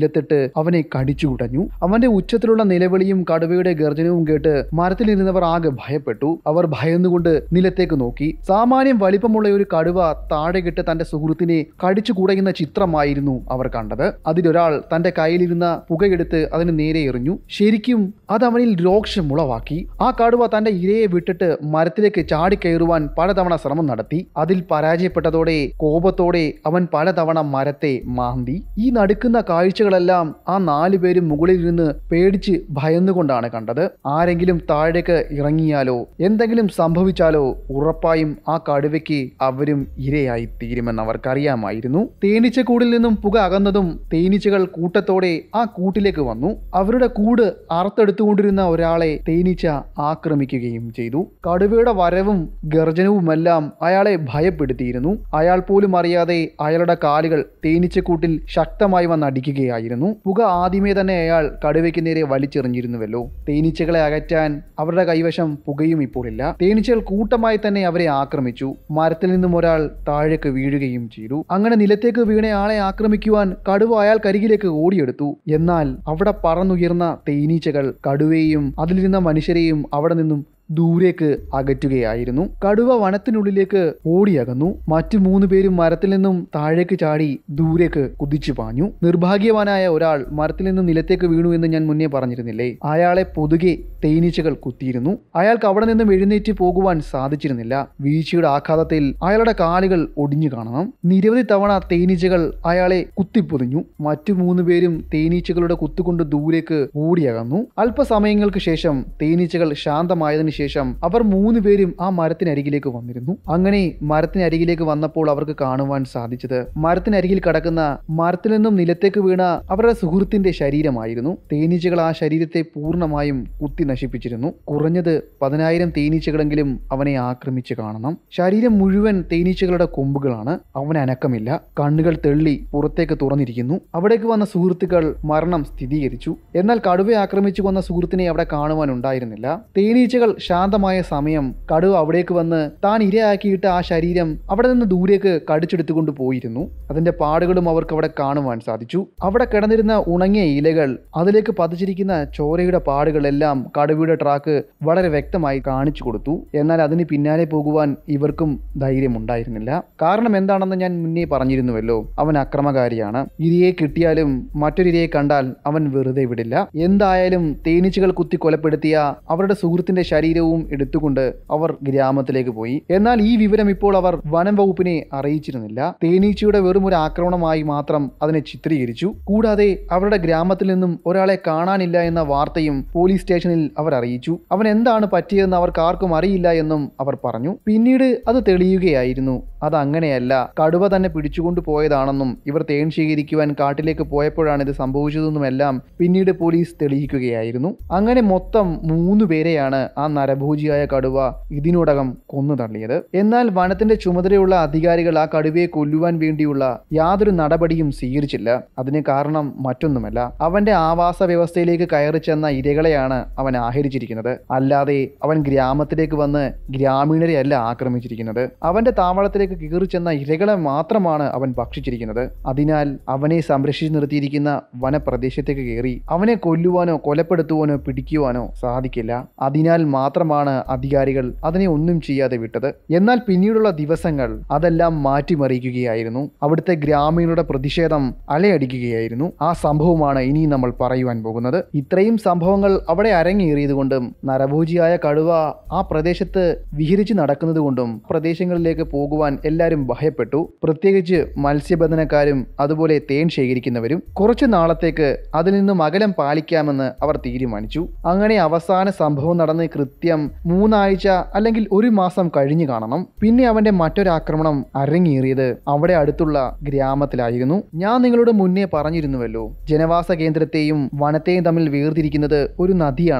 [SPEAKER 1] നിലത്തിട്ട് അവനെ കടിച്ചു കുടഞ്ഞു അവന്റെ ഉച്ചത്തിലുള്ള നിലവിളിയും കടുവയുടെ ഗർജനവും കേട്ട് മരത്തിലിരുന്നവർ ആകെ ഭയപ്പെട്ടു അവർ ഭയന്നുകൊണ്ട് നിലത്തേക്ക് നോക്കി സാമാന്യം വലിപ്പമുള്ള ഒരു കടുവ താഴെ കിട്ട് തന്റെ സുഹൃത്തിനെ കടിച്ചു കുടയുന്ന ചിത്രമായിരുന്നു അവർ കണ്ടത് അതിലൊരാൾ തന്റെ കയ്യിലിരുന്ന പുകയെടുത്ത് അതിന് നേരെ എറിഞ്ഞു ശരിക്കും അത് അവനിൽ രോക്ഷം ഉളവാക്കി ആ കടുവ തന്റെ ഇരയെ വിട്ടിട്ട് മരത്തിലേക്ക് ചാടിക്കയറുവാൻ പലതവണ ശ്രമം നടത്തി അതിൽ പരാജയപ്പെട്ടതോടെ കോപത്തോടെ അവൻ പലതവണ മരത്തെ മാന്തി ഈ നടുക്കുന്ന കാഴ്ചകളെല്ലാം ആ നാലു പേരും മുകളിലിരുന്ന് പേടിച്ച് ഭയന്നുകൊണ്ടാണ് കണ്ടത് ആരെങ്കിലും താഴേക്ക് ഇറങ്ങിയാലോ എന്തെങ്കിലും സംഭവിച്ചാലോ ഉറപ്പായും ആ കടുവയ്ക്ക് അവരും ഇരയായി തീരുമെന്ന് അവർക്കറിയാമായിരുന്നു തേനീച്ചക്കൂടിൽ നിന്നും പുക അകന്നതും തേനീച്ചകൾ കൂട്ടത്തോടെ ആ കൂട്ടിലേക്ക് വന്നു അവരുടെ കൂട് അറുത്തെടുത്തുകൊണ്ടിരുന്ന ഒരാളെ തേനീച്ച ആക്രമിക്കുകയും ചെയ്തു കടുവയുടെ വരവും ഗർജനവുമെല്ലാം അയാളെ ഭയപ്പെടുത്തിയിരുന്നു അയാൾ പോലും അറിയാതെ അയാളുടെ കാലുകൾ തേനീച്ചക്കൂട്ടിൽ ശക്തമായി വന്ന് അടിക്കുകയായിരുന്നു പുക ആദ്യമേ തന്നെ അയാൾ കടുവയ്ക്ക് നേരെ വലിച്ചെറിഞ്ഞിരുന്നുവല്ലോ തേനീച്ചകളെ അകറ്റാൻ അവരുടെ കൈവശം പുകയും ഇപ്പോൾ ഇല്ല തേനീച്ചകൾ കൂട്ടമായി തന്നെ അവരെ ആക്രമിച്ചു മരത്തിൽ നിന്നും ഒരാൾ താഴേക്ക് വീഴുകയും ചെയ്തു അങ്ങനെ നിലത്തേക്ക് വീണ ആളെ ആക്രമിക്കുവാൻ കടുവ അയാൾക്കരികിലേക്ക് ഓടിയെടുത്തു എന്നാൽ അവിടെ പറന്നുയർന്ന തേനീച്ചകൾ കടുവയെയും അതിലിരുന്ന മനുഷ്യരെയും അവിടെ നിന്നും ദൂരേക്ക് അകറ്റുകയായിരുന്നു കടുവ വനത്തിനുള്ളിലേക്ക് ഓടിയകന്നു മറ്റു മൂന്ന് പേരും മരത്തിൽ നിന്നും താഴേക്ക് ചാടി ദൂരേക്ക് കുതിച്ചു പാഞ്ഞു നിർഭാഗ്യവാനായ ഒരാൾ മരത്തിൽ നിന്നും നിലത്തേക്ക് വീണു എന്ന് ഞാൻ മുന്നേ പറഞ്ഞിരുന്നില്ലേ അയാളെ പൊതുകെ തേനീച്ചകൾ കുത്തിയിരുന്നു അയാൾക്ക് അവിടെ നിന്നും എഴുന്നേറ്റ് പോകുവാൻ സാധിച്ചിരുന്നില്ല വീഴ്ചയുടെ ആഘാതത്തിൽ അയാളുടെ കാലുകൾ ഒടിഞ്ഞു കാണണം നിരവധി തവണ തേനീച്ചകൾ അയാളെ കുത്തിപ്പൊതിഞ്ഞു മറ്റു മൂന്ന് പേരും തേനീച്ചകളുടെ കുത്തുകൊണ്ട് ദൂരേക്ക് ഓടിയകന്നു അല്പസമയങ്ങൾക്ക് ശേഷം തേനീച്ചകൾ ശാന്തമായതിനു ശേഷം അവർ മൂന്ന് പേരും ആ മരത്തിനരികിലേക്ക് വന്നിരുന്നു അങ്ങനെ മരത്തിനരികിലേക്ക് വന്നപ്പോൾ അവർക്ക് കാണുവാൻ സാധിച്ചത് മരത്തിനരികിൽ കിടക്കുന്ന മരത്തിൽ നിന്നും നിലത്തേക്ക് വീണ അവരുടെ സുഹൃത്തിന്റെ ശരീരമായിരുന്നു തേനീച്ചകൾ ആ ശരീരത്തെ പൂർണ്ണമായും കുത്തി നശിപ്പിച്ചിരുന്നു കുറഞ്ഞത് പതിനായിരം തേനീച്ചകളെങ്കിലും അവനെ ആക്രമിച്ച് കാണണം ശരീരം മുഴുവൻ തേനീച്ചകളുടെ കൊമ്പുകളാണ് അവൻ അനക്കമില്ല കണ്ണുകൾ തെള്ളി പുറത്തേക്ക് തുറന്നിരിക്കുന്നു അവിടേക്ക് വന്ന സുഹൃത്തുക്കൾ മരണം സ്ഥിരീകരിച്ചു എന്നാൽ കടുവയെ ആക്രമിച്ചു കൊന്ന സുഹൃത്തിനെ അവിടെ കാണുവാൻ ഉണ്ടായിരുന്നില്ല തേനീച്ചകൾ ശാന്തമായ സമയം കടുവ അവിടേക്ക് വന്ന് താൻ ഇരയാക്കിയിട്ട് ആ ശരീരം അവിടെ നിന്ന് ദൂരേക്ക് കടിച്ചെടുത്തുകൊണ്ട് പോയിരുന്നു അതിന്റെ പാടുകളും അവർക്ക് അവിടെ കാണുവാൻ സാധിച്ചു അവിടെ കിടന്നിരുന്ന ഉണങ്ങിയ ഇലകൾ അതിലേക്ക് പതിച്ചിരിക്കുന്ന ചോരയുടെ പാടുകളെല്ലാം കടുവയുടെ ട്രാക്ക് വളരെ വ്യക്തമായി കാണിച്ചു കൊടുത്തു എന്നാൽ അതിന് പിന്നാലെ പോകുവാൻ ഇവർക്കും ധൈര്യമുണ്ടായിരുന്നില്ല കാരണം എന്താണെന്ന് ഞാൻ മുന്നേ പറഞ്ഞിരുന്നുവല്ലോ അവൻ അക്രമകാരിയാണ് ഇരയെ കിട്ടിയാലും മറ്റൊരിരയെ കണ്ടാൽ അവൻ വെറുതെ വിടില്ല എന്തായാലും തേനീച്ചകൾ കുത്തി കൊലപ്പെടുത്തിയ അവരുടെ സുഹൃത്തിന്റെ ശരീരവും എടുത്തുകൊണ്ട് അവർ ഗ്രാമത്തിലേക്ക് പോയി എന്നാൽ ഈ വിവരം ഇപ്പോൾ അവർ വനം വകുപ്പിനെ അറിയിച്ചിരുന്നില്ല തേനീച്ചയുടെ വെറും ഒരു ആക്രമണമായി മാത്രം അതിനെ ചിത്രീകരിച്ചു കൂടാതെ അവരുടെ ഗ്രാമത്തിൽ നിന്നും ഒരാളെ കാണാനില്ല എന്ന വാർത്തയും പോലീസ് സ്റ്റേഷനിൽ അവർ അറിയിച്ചു അവൻ എന്താണ് പറ്റിയതെന്ന് അവർക്ക് ആർക്കും അറിയില്ല എന്നും അവർ പറഞ്ഞു പിന്നീട് അത് തെളിയുകയായിരുന്നു അത് അങ്ങനെയല്ല കടുവ തന്നെ പിടിച്ചുകൊണ്ടു പോയതാണെന്നും ഇവർ തേൻ ശേഖരിക്കുവാൻ കാട്ടിലേക്ക് പോയപ്പോഴാണ് ഇത് സംഭവിച്ചതെന്നുമെല്ലാം പിന്നീട് പോലീസ് തെളിയിക്കുകയായിരുന്നു അങ്ങനെ മൊത്തം മൂന്ന് പേരെയാണ് ആ നരഭോജിയായ കടുവ ഇതിനോടകം കൊന്നു തള്ളിയത് എന്നാൽ വനത്തിന്റെ ചുമതലയുള്ള അധികാരികൾ ആ കടുവയെ കൊല്ലുവാൻ വേണ്ടിയുള്ള യാതൊരു നടപടിയും സ്വീകരിച്ചില്ല അതിന് കാരണം മറ്റൊന്നുമല്ല അവന്റെ ആവാസ വ്യവസ്ഥയിലേക്ക് കയറി ചെന്ന ഇരകളെയാണ് അവൻ ആഹരിച്ചിരിക്കുന്നത് അല്ലാതെ അവൻ ഗ്രാമത്തിലേക്ക് വന്ന് ഗ്രാമീണരെ അല്ല ആക്രമിച്ചിരിക്കുന്നത് അവന്റെ താവളത്തിലേക്ക് കയറി ചെന്ന ഇരകളെ മാത്രമാണ് അവൻ ഭക്ഷിച്ചിരിക്കുന്നത് അതിനാൽ അവനെ സംരക്ഷിച്ചു നിർത്തിയിരിക്കുന്ന വനപ്രദേശത്തേക്ക് കയറി അവനെ കൊല്ലുവാനോ കൊലപ്പെടുത്തുവാനോ പിടിക്കുവാനോ സാധിക്കില്ല അതിനാൽ മാത്രമാണ് അധികാരികൾ അതിനെ ഒന്നും ചെയ്യാതെ വിട്ടത് എന്നാൽ പിന്നീടുള്ള ദിവസങ്ങൾ അതെല്ലാം മാറ്റിമറിയിക്കുകയായിരുന്നു അവിടുത്തെ ഗ്രാമീണരുടെ പ്രതിഷേധം അലയടിക്കുകയായിരുന്നു ആ സംഭവമാണ് ഇനി നമ്മൾ പറയുവാൻ പോകുന്നത് ഇത്രയും സംഭവങ്ങൾ അവിടെ അരങ്ങേറിയതുകൊണ്ടും നരഭോജിയായ കടുവ ആ പ്രദേശത്ത് വിഹരിച്ച് നടക്കുന്നതുകൊണ്ടും പ്രദേശങ്ങളിലേക്ക് പോകുവാൻ എല്ലാവരും ഭയപ്പെട്ടു പ്രത്യേകിച്ച് മത്സ്യബന്ധനക്കാരും അതുപോലെ തേൻ ശേഖരിക്കുന്നവരും കുറച്ചു നാളത്തേക്ക് അതിൽ നിന്നും അകലം പാലിക്കാമെന്ന് അവർ തീരുമാനിച്ചു അങ്ങനെ അവസാന സംഭവം നടന്ന് കൃത്യം മൂന്നാഴ്ച അല്ലെങ്കിൽ ഒരു മാസം കഴിഞ്ഞു കാണണം പിന്നെ അവന്റെ മറ്റൊരാക്രമണം അരങ്ങേറിയത് അവിടെ അടുത്തുള്ള ഗ്രാമത്തിലായിരുന്നു ഞാൻ നിങ്ങളോട് മുന്നേ പറഞ്ഞിരുന്നുവല്ലോ ജനവാസ കേന്ദ്രത്തെയും വനത്തെയും തമ്മിൽ വേർതിരിക്കുന്നത് ഒരു നദിയാണെന്ന്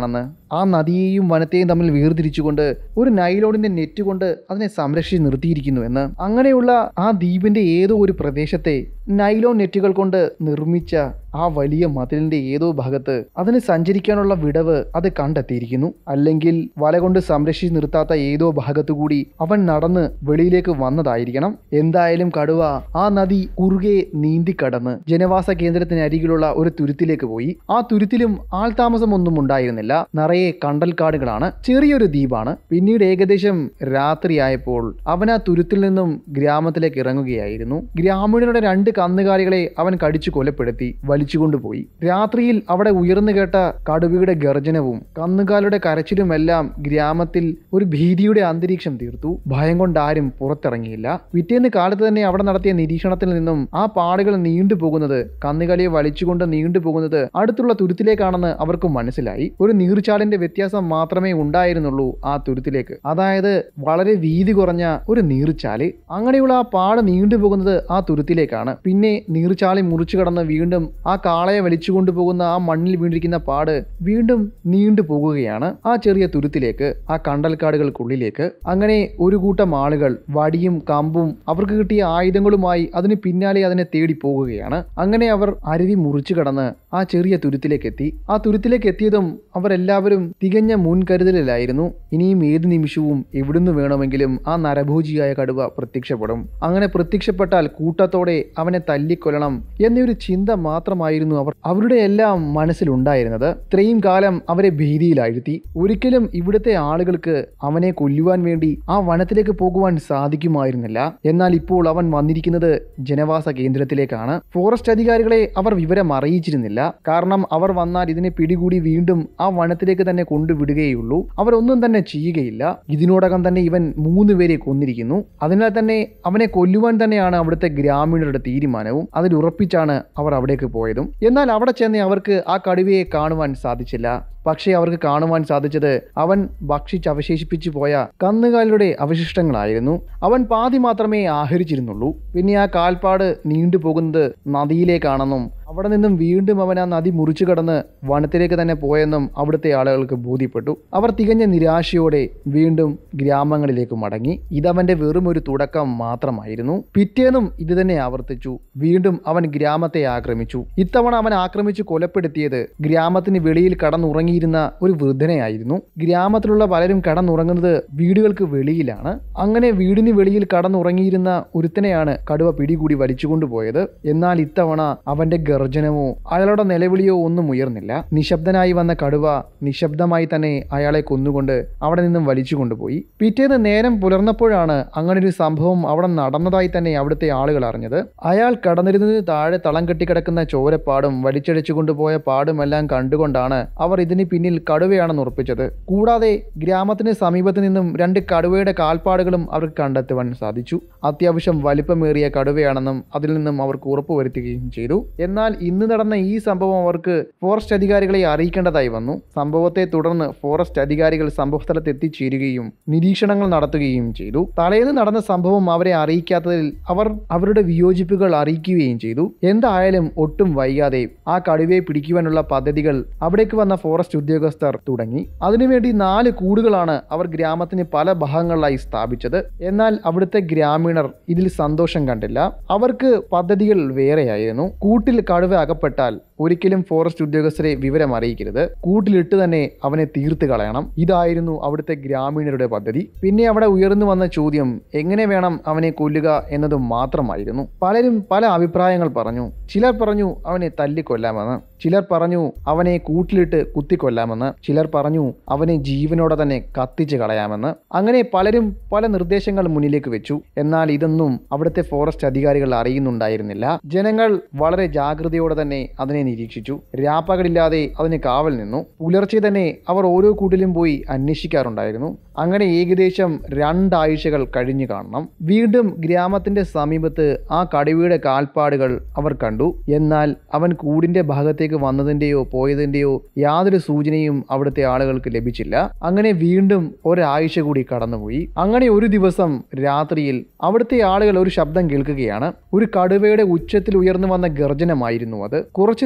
[SPEAKER 1] ആ നദിയെയും വനത്തെയും തമ്മിൽ വേർതിരിച്ചുകൊണ്ട് ഒരു നൈലോണിന്റെ നെറ്റ് കൊണ്ട് അതിനെ സംരക്ഷിച്ച് നിർത്തിയിരിക്കുന്നു എന്ന് അങ്ങനെയുള്ള ആ ദ്വീപിന്റെ ഏതോ ഒരു പ്രദേശത്തെ നൈലോൺ നെറ്റുകൾ കൊണ്ട് നിർമ്മിച്ച ആ വലിയ മതിലിന്റെ ഏതോ ഭാഗത്ത് അതിന് സഞ്ചരിക്കാനുള്ള വിടവ് അത് കണ്ടെത്തിയിരിക്കുന്നു അല്ലെങ്കിൽ വല കൊണ്ട് സംരക്ഷിച്ച് നിർത്താത്ത ഏതോ ഭാഗത്തുകൂടി അവൻ നടന്ന് വെളിയിലേക്ക് വന്നതായിരിക്കണം എന്തായാലും കടുവ ആ നദി കുറുകെ നീന്തിക്കടന്ന് ജനവാസ കേന്ദ്രത്തിന് അരികിലുള്ള ഒരു തുരുത്തിലേക്ക് പോയി ആ തുരുത്തിലും ആൾതാമസമൊന്നും ഉണ്ടായിരുന്നില്ല നിറയെ കണ്ടൽക്കാടുകളാണ് ചെറിയൊരു ദ്വീപാണ് പിന്നീട് ഏകദേശം രാത്രിയായപ്പോൾ അവൻ ആ തുരുത്തിൽ നിന്നും ഗ്രാമത്തിലേക്ക് ഇറങ്ങുകയായിരുന്നു ഗ്രാമീണരുടെ രണ്ട് കന്നുകാലികളെ അവൻ കടിച്ചു കൊലപ്പെടുത്തി വലിച്ചുകൊണ്ടുപോയി രാത്രിയിൽ അവിടെ ഉയർന്നു കേട്ട കടുവയുടെ ഗർജനവും കന്നുകാലിയുടെ കരച്ചിലുമെല്ലാം ഗ്രാമത്തിൽ ഒരു ഭീതിയുടെ അന്തരീക്ഷം തീർത്തു ഭയം കൊണ്ട് ആരും പുറത്തിറങ്ങിയില്ല പിറ്റേന്ന് കാലത്ത് തന്നെ അവിടെ നടത്തിയ നിരീക്ഷണത്തിൽ നിന്നും ആ പാടുകൾ നീണ്ടുപോകുന്നത് കന്നുകാലിയെ വലിച്ചുകൊണ്ട് നീണ്ടുപോകുന്നത് അടുത്തുള്ള തുരുത്തിലേക്കാണെന്ന് അവർക്ക് മനസ്സിലായി ഒരു നീർച്ചാലിന്റെ വ്യത്യാസം മാത്രമേ ഉണ്ടായിരുന്നുള്ളൂ ആ തുരുത്തിലേക്ക് അതായത് വളരെ വീതി കുറഞ്ഞ ഒരു നീർച്ചാല് അങ്ങനെയുള്ള ആ പാട് നീണ്ടുപോകുന്നത് ആ തുരുത്തിലേക്കാണ് പിന്നെ നീർച്ചാലി മുറിച്ചു കടന്ന് വീണ്ടും ആ കാളയെ വലിച്ചുകൊണ്ടു പോകുന്ന ആ മണ്ണിൽ വീണ്ടിരിക്കുന്ന പാട് വീണ്ടും നീണ്ടു പോകുകയാണ് ആ ചെറിയ തുരുത്തിലേക്ക് ആ കണ്ടൽക്കാടുകൾക്കുള്ളിലേക്ക് അങ്ങനെ ഒരു കൂട്ടം ആളുകൾ വടിയും കമ്പും അവർക്ക് കിട്ടിയ ആയുധങ്ങളുമായി അതിന് പിന്നാലെ അതിനെ തേടി പോകുകയാണ് അങ്ങനെ അവർ അരുവി മുറിച്ചു കടന്ന് ആ ചെറിയ തുരുത്തിലേക്ക് എത്തി ആ തുരുത്തിലേക്ക് എത്തിയതും അവരെല്ലാവരും തികഞ്ഞ മുൻകരുതലിലായിരുന്നു ഇനിയും ഏത് നിമിഷവും എവിടുന്ന് വേണമെങ്കിലും ആ നരഭോജിയായ കടുവ പ്രത്യക്ഷപ്പെടും അങ്ങനെ പ്രത്യക്ഷപ്പെട്ടാൽ കൂട്ടത്തോടെ അവനെ തല്ലിക്കൊല്ലണം എന്നൊരു ചിന്ത മാത്രമായിരുന്നു അവർ അവരുടെ എല്ലാം മനസ്സിലുണ്ടായിരുന്നത് ഇത്രയും കാലം അവരെ ഭീതിയിലാഴ്ത്തി ഒരിക്കലും ഇവിടുത്തെ ആളുകൾക്ക് അവനെ കൊല്ലുവാൻ വേണ്ടി ആ വനത്തിലേക്ക് പോകുവാൻ സാധിക്കുമായിരുന്നില്ല എന്നാൽ ഇപ്പോൾ അവൻ വന്നിരിക്കുന്നത് ജനവാസ കേന്ദ്രത്തിലേക്കാണ് ഫോറസ്റ്റ് അധികാരികളെ അവർ വിവരം അറിയിച്ചിരുന്നില്ല കാരണം അവർ വന്നാൽ ഇതിനെ പിടികൂടി വീണ്ടും ആ വനത്തിലേക്ക് തന്നെ കൊണ്ടുവിടുകയുള്ളൂ അവരൊന്നും തന്നെ ചെയ്യുകയില്ല ഇതിനോടകം തന്നെ ഇവൻ മൂന്ന് പേരെ കൊന്നിരിക്കുന്നു അതിനാൽ തന്നെ അവനെ കൊല്ലുവാൻ തന്നെയാണ് അവിടുത്തെ ഗ്രാമീണരുടെ തീരുമാനവും അതിൽ ഉറപ്പിച്ചാണ് അവർ അവിടേക്ക് പോയതും എന്നാൽ അവിടെ ചെന്ന് അവർക്ക് ആ കടുവയെ കാണുവാൻ സാധിച്ചില്ല പക്ഷേ അവർക്ക് കാണുവാൻ സാധിച്ചത് അവൻ ഭക്ഷിച്ച് അവശേഷിപ്പിച്ചു പോയ കന്നുകാലിയുടെ അവശിഷ്ടങ്ങളായിരുന്നു അവൻ പാതി മാത്രമേ ആഹരിച്ചിരുന്നുള്ളൂ പിന്നെ ആ കാൽപ്പാട് നീണ്ടുപോകുന്നത് നദിയിലേക്കാണെന്നും അവിടെ നിന്നും വീണ്ടും അവൻ ആ നദി മുറിച്ചു കടന്ന് വനത്തിലേക്ക് തന്നെ പോയെന്നും അവിടുത്തെ ആളുകൾക്ക് ബോധ്യപ്പെട്ടു അവർ തികഞ്ഞ നിരാശയോടെ വീണ്ടും ഗ്രാമങ്ങളിലേക്ക് മടങ്ങി ഇതവന്റെ വെറും ഒരു തുടക്കം മാത്രമായിരുന്നു പിറ്റേന്നും ഇത് തന്നെ ആവർത്തിച്ചു വീണ്ടും അവൻ ഗ്രാമത്തെ ആക്രമിച്ചു ഇത്തവണ അവൻ ആക്രമിച്ചു കൊലപ്പെടുത്തിയത് ഗ്രാമത്തിന് വെളിയിൽ കടന്നുറങ്ങിയിരുന്ന ഒരു വൃദ്ധനെയായിരുന്നു ഗ്രാമത്തിലുള്ള പലരും കടന്നുറങ്ങുന്നത് വീടുകൾക്ക് വെളിയിലാണ് അങ്ങനെ വീടിന് വെളിയിൽ കടന്നുറങ്ങിയിരുന്ന ഒരുത്തനെയാണ് കടുവ പിടികൂടി വലിച്ചുകൊണ്ടുപോയത് എന്നാൽ ഇത്തവണ അവന്റെ ഗർജനമോ അയാളുടെ നിലവിളിയോ ഒന്നും ഉയർന്നില്ല നിശബ്ദനായി വന്ന കടുവ നിശബ്ദമായി തന്നെ അയാളെ കൊന്നുകൊണ്ട് അവിടെ നിന്നും വലിച്ചു കൊണ്ടുപോയി പിറ്റേന്ന് നേരം പുലർന്നപ്പോഴാണ് അങ്ങനെ ഒരു സംഭവം അവിടെ നടന്നതായി തന്നെ അവിടുത്തെ ആളുകൾ അറിഞ്ഞത് അയാൾ കടന്നിരുന്നതിന് താഴെ തളം കെട്ടിക്കിടക്കുന്ന ചോരപ്പാടും വലിച്ചടിച്ചു കൊണ്ടുപോയ പാടുമെല്ലാം കണ്ടുകൊണ്ടാണ് അവർ ഇതിന് പിന്നിൽ കടുവയാണെന്ന് ഉറപ്പിച്ചത് കൂടാതെ ഗ്രാമത്തിന് സമീപത്ത് നിന്നും രണ്ട് കടുവയുടെ കാൽപ്പാടുകളും അവർക്ക് കണ്ടെത്തുവാൻ സാധിച്ചു അത്യാവശ്യം വലിപ്പമേറിയ കടുവയാണെന്നും അതിൽ നിന്നും അവർക്ക് ഉറപ്പുവരുത്തുകയും ചെയ്തു എന്നാൽ ഇന്ന് നടന്ന ഈ സംഭവം അവർക്ക് ഫോറസ്റ്റ് അധികാരികളെ അറിയിക്കേണ്ടതായി വന്നു സംഭവത്തെ തുടർന്ന് ഫോറസ്റ്റ് അധികാരികൾ സംഭവസ്ഥലത്ത് എത്തിച്ചേരുകയും നിരീക്ഷണങ്ങൾ നടത്തുകയും ചെയ്തു തലേന്ന് നടന്ന സംഭവം അവരെ അറിയിക്കാത്തതിൽ അവർ അവരുടെ വിയോജിപ്പുകൾ അറിയിക്കുകയും ചെയ്തു എന്തായാലും ഒട്ടും വൈകാതെ ആ കടുവയെ പിടിക്കുവാനുള്ള പദ്ധതികൾ അവിടേക്ക് വന്ന ഫോറസ്റ്റ് ഉദ്യോഗസ്ഥർ തുടങ്ങി അതിനുവേണ്ടി നാല് കൂടുകളാണ് അവർ ഗ്രാമത്തിന് പല ഭാഗങ്ങളിലായി സ്ഥാപിച്ചത് എന്നാൽ അവിടുത്തെ ഗ്രാമീണർ ഇതിൽ സന്തോഷം കണ്ടില്ല അവർക്ക് പദ്ധതികൾ വേറെയായിരുന്നു കൂട്ടിൽ കടുവ അകപ്പെട്ടാൽ ഒരിക്കലും ഫോറസ്റ്റ് ഉദ്യോഗസ്ഥരെ വിവരം അറിയിക്കരുത് കൂട്ടിലിട്ട് തന്നെ അവനെ തീർത്ത് കളയണം ഇതായിരുന്നു അവിടുത്തെ ഗ്രാമീണരുടെ പദ്ധതി പിന്നെ അവിടെ ഉയർന്നു വന്ന ചോദ്യം എങ്ങനെ വേണം അവനെ കൊല്ലുക എന്നത് മാത്രമായിരുന്നു പലരും പല അഭിപ്രായങ്ങൾ പറഞ്ഞു ചിലർ പറഞ്ഞു അവനെ തല്ലിക്കൊല്ലാമെന്ന് ചിലർ പറഞ്ഞു അവനെ കൂട്ടിലിട്ട് കുത്തിക്കൊല്ലാമെന്ന് ചിലർ പറഞ്ഞു അവനെ ജീവനോടെ തന്നെ കത്തിച്ച് കളയാമെന്ന് അങ്ങനെ പലരും പല നിർദ്ദേശങ്ങൾ മുന്നിലേക്ക് വെച്ചു എന്നാൽ ഇതൊന്നും അവിടുത്തെ ഫോറസ്റ്റ് അധികാരികൾ അറിയുന്നുണ്ടായിരുന്നില്ല ജനങ്ങൾ വളരെ ജാഗ്രതയോടെ തന്നെ അതിനെ നിരീക്ഷിച്ചു രാപ്പകലില്ലാതെ അതിന് കാവൽ നിന്നു പുലർച്ചെ തന്നെ അവർ ഓരോ കൂട്ടിലും പോയി അന്വേഷിക്കാറുണ്ടായിരുന്നു അങ്ങനെ ഏകദേശം രണ്ടാഴ്ചകൾ കഴിഞ്ഞു കാണണം വീണ്ടും ഗ്രാമത്തിന്റെ സമീപത്ത് ആ കടുവയുടെ കാൽപ്പാടുകൾ അവർ കണ്ടു എന്നാൽ അവൻ കൂടിന്റെ ഭാഗത്തേക്ക് വന്നതിന്റെയോ പോയതിന്റെയോ യാതൊരു സൂചനയും അവിടുത്തെ ആളുകൾക്ക് ലഭിച്ചില്ല അങ്ങനെ വീണ്ടും ഒരാഴ്ച കൂടി കടന്നുപോയി അങ്ങനെ ഒരു ദിവസം രാത്രിയിൽ അവിടുത്തെ ആളുകൾ ഒരു ശബ്ദം കേൾക്കുകയാണ് ഒരു കടുവയുടെ ഉച്ചത്തിൽ ഉയർന്നു വന്ന ഗർജനമായിരുന്നു അത് കുറച്ചു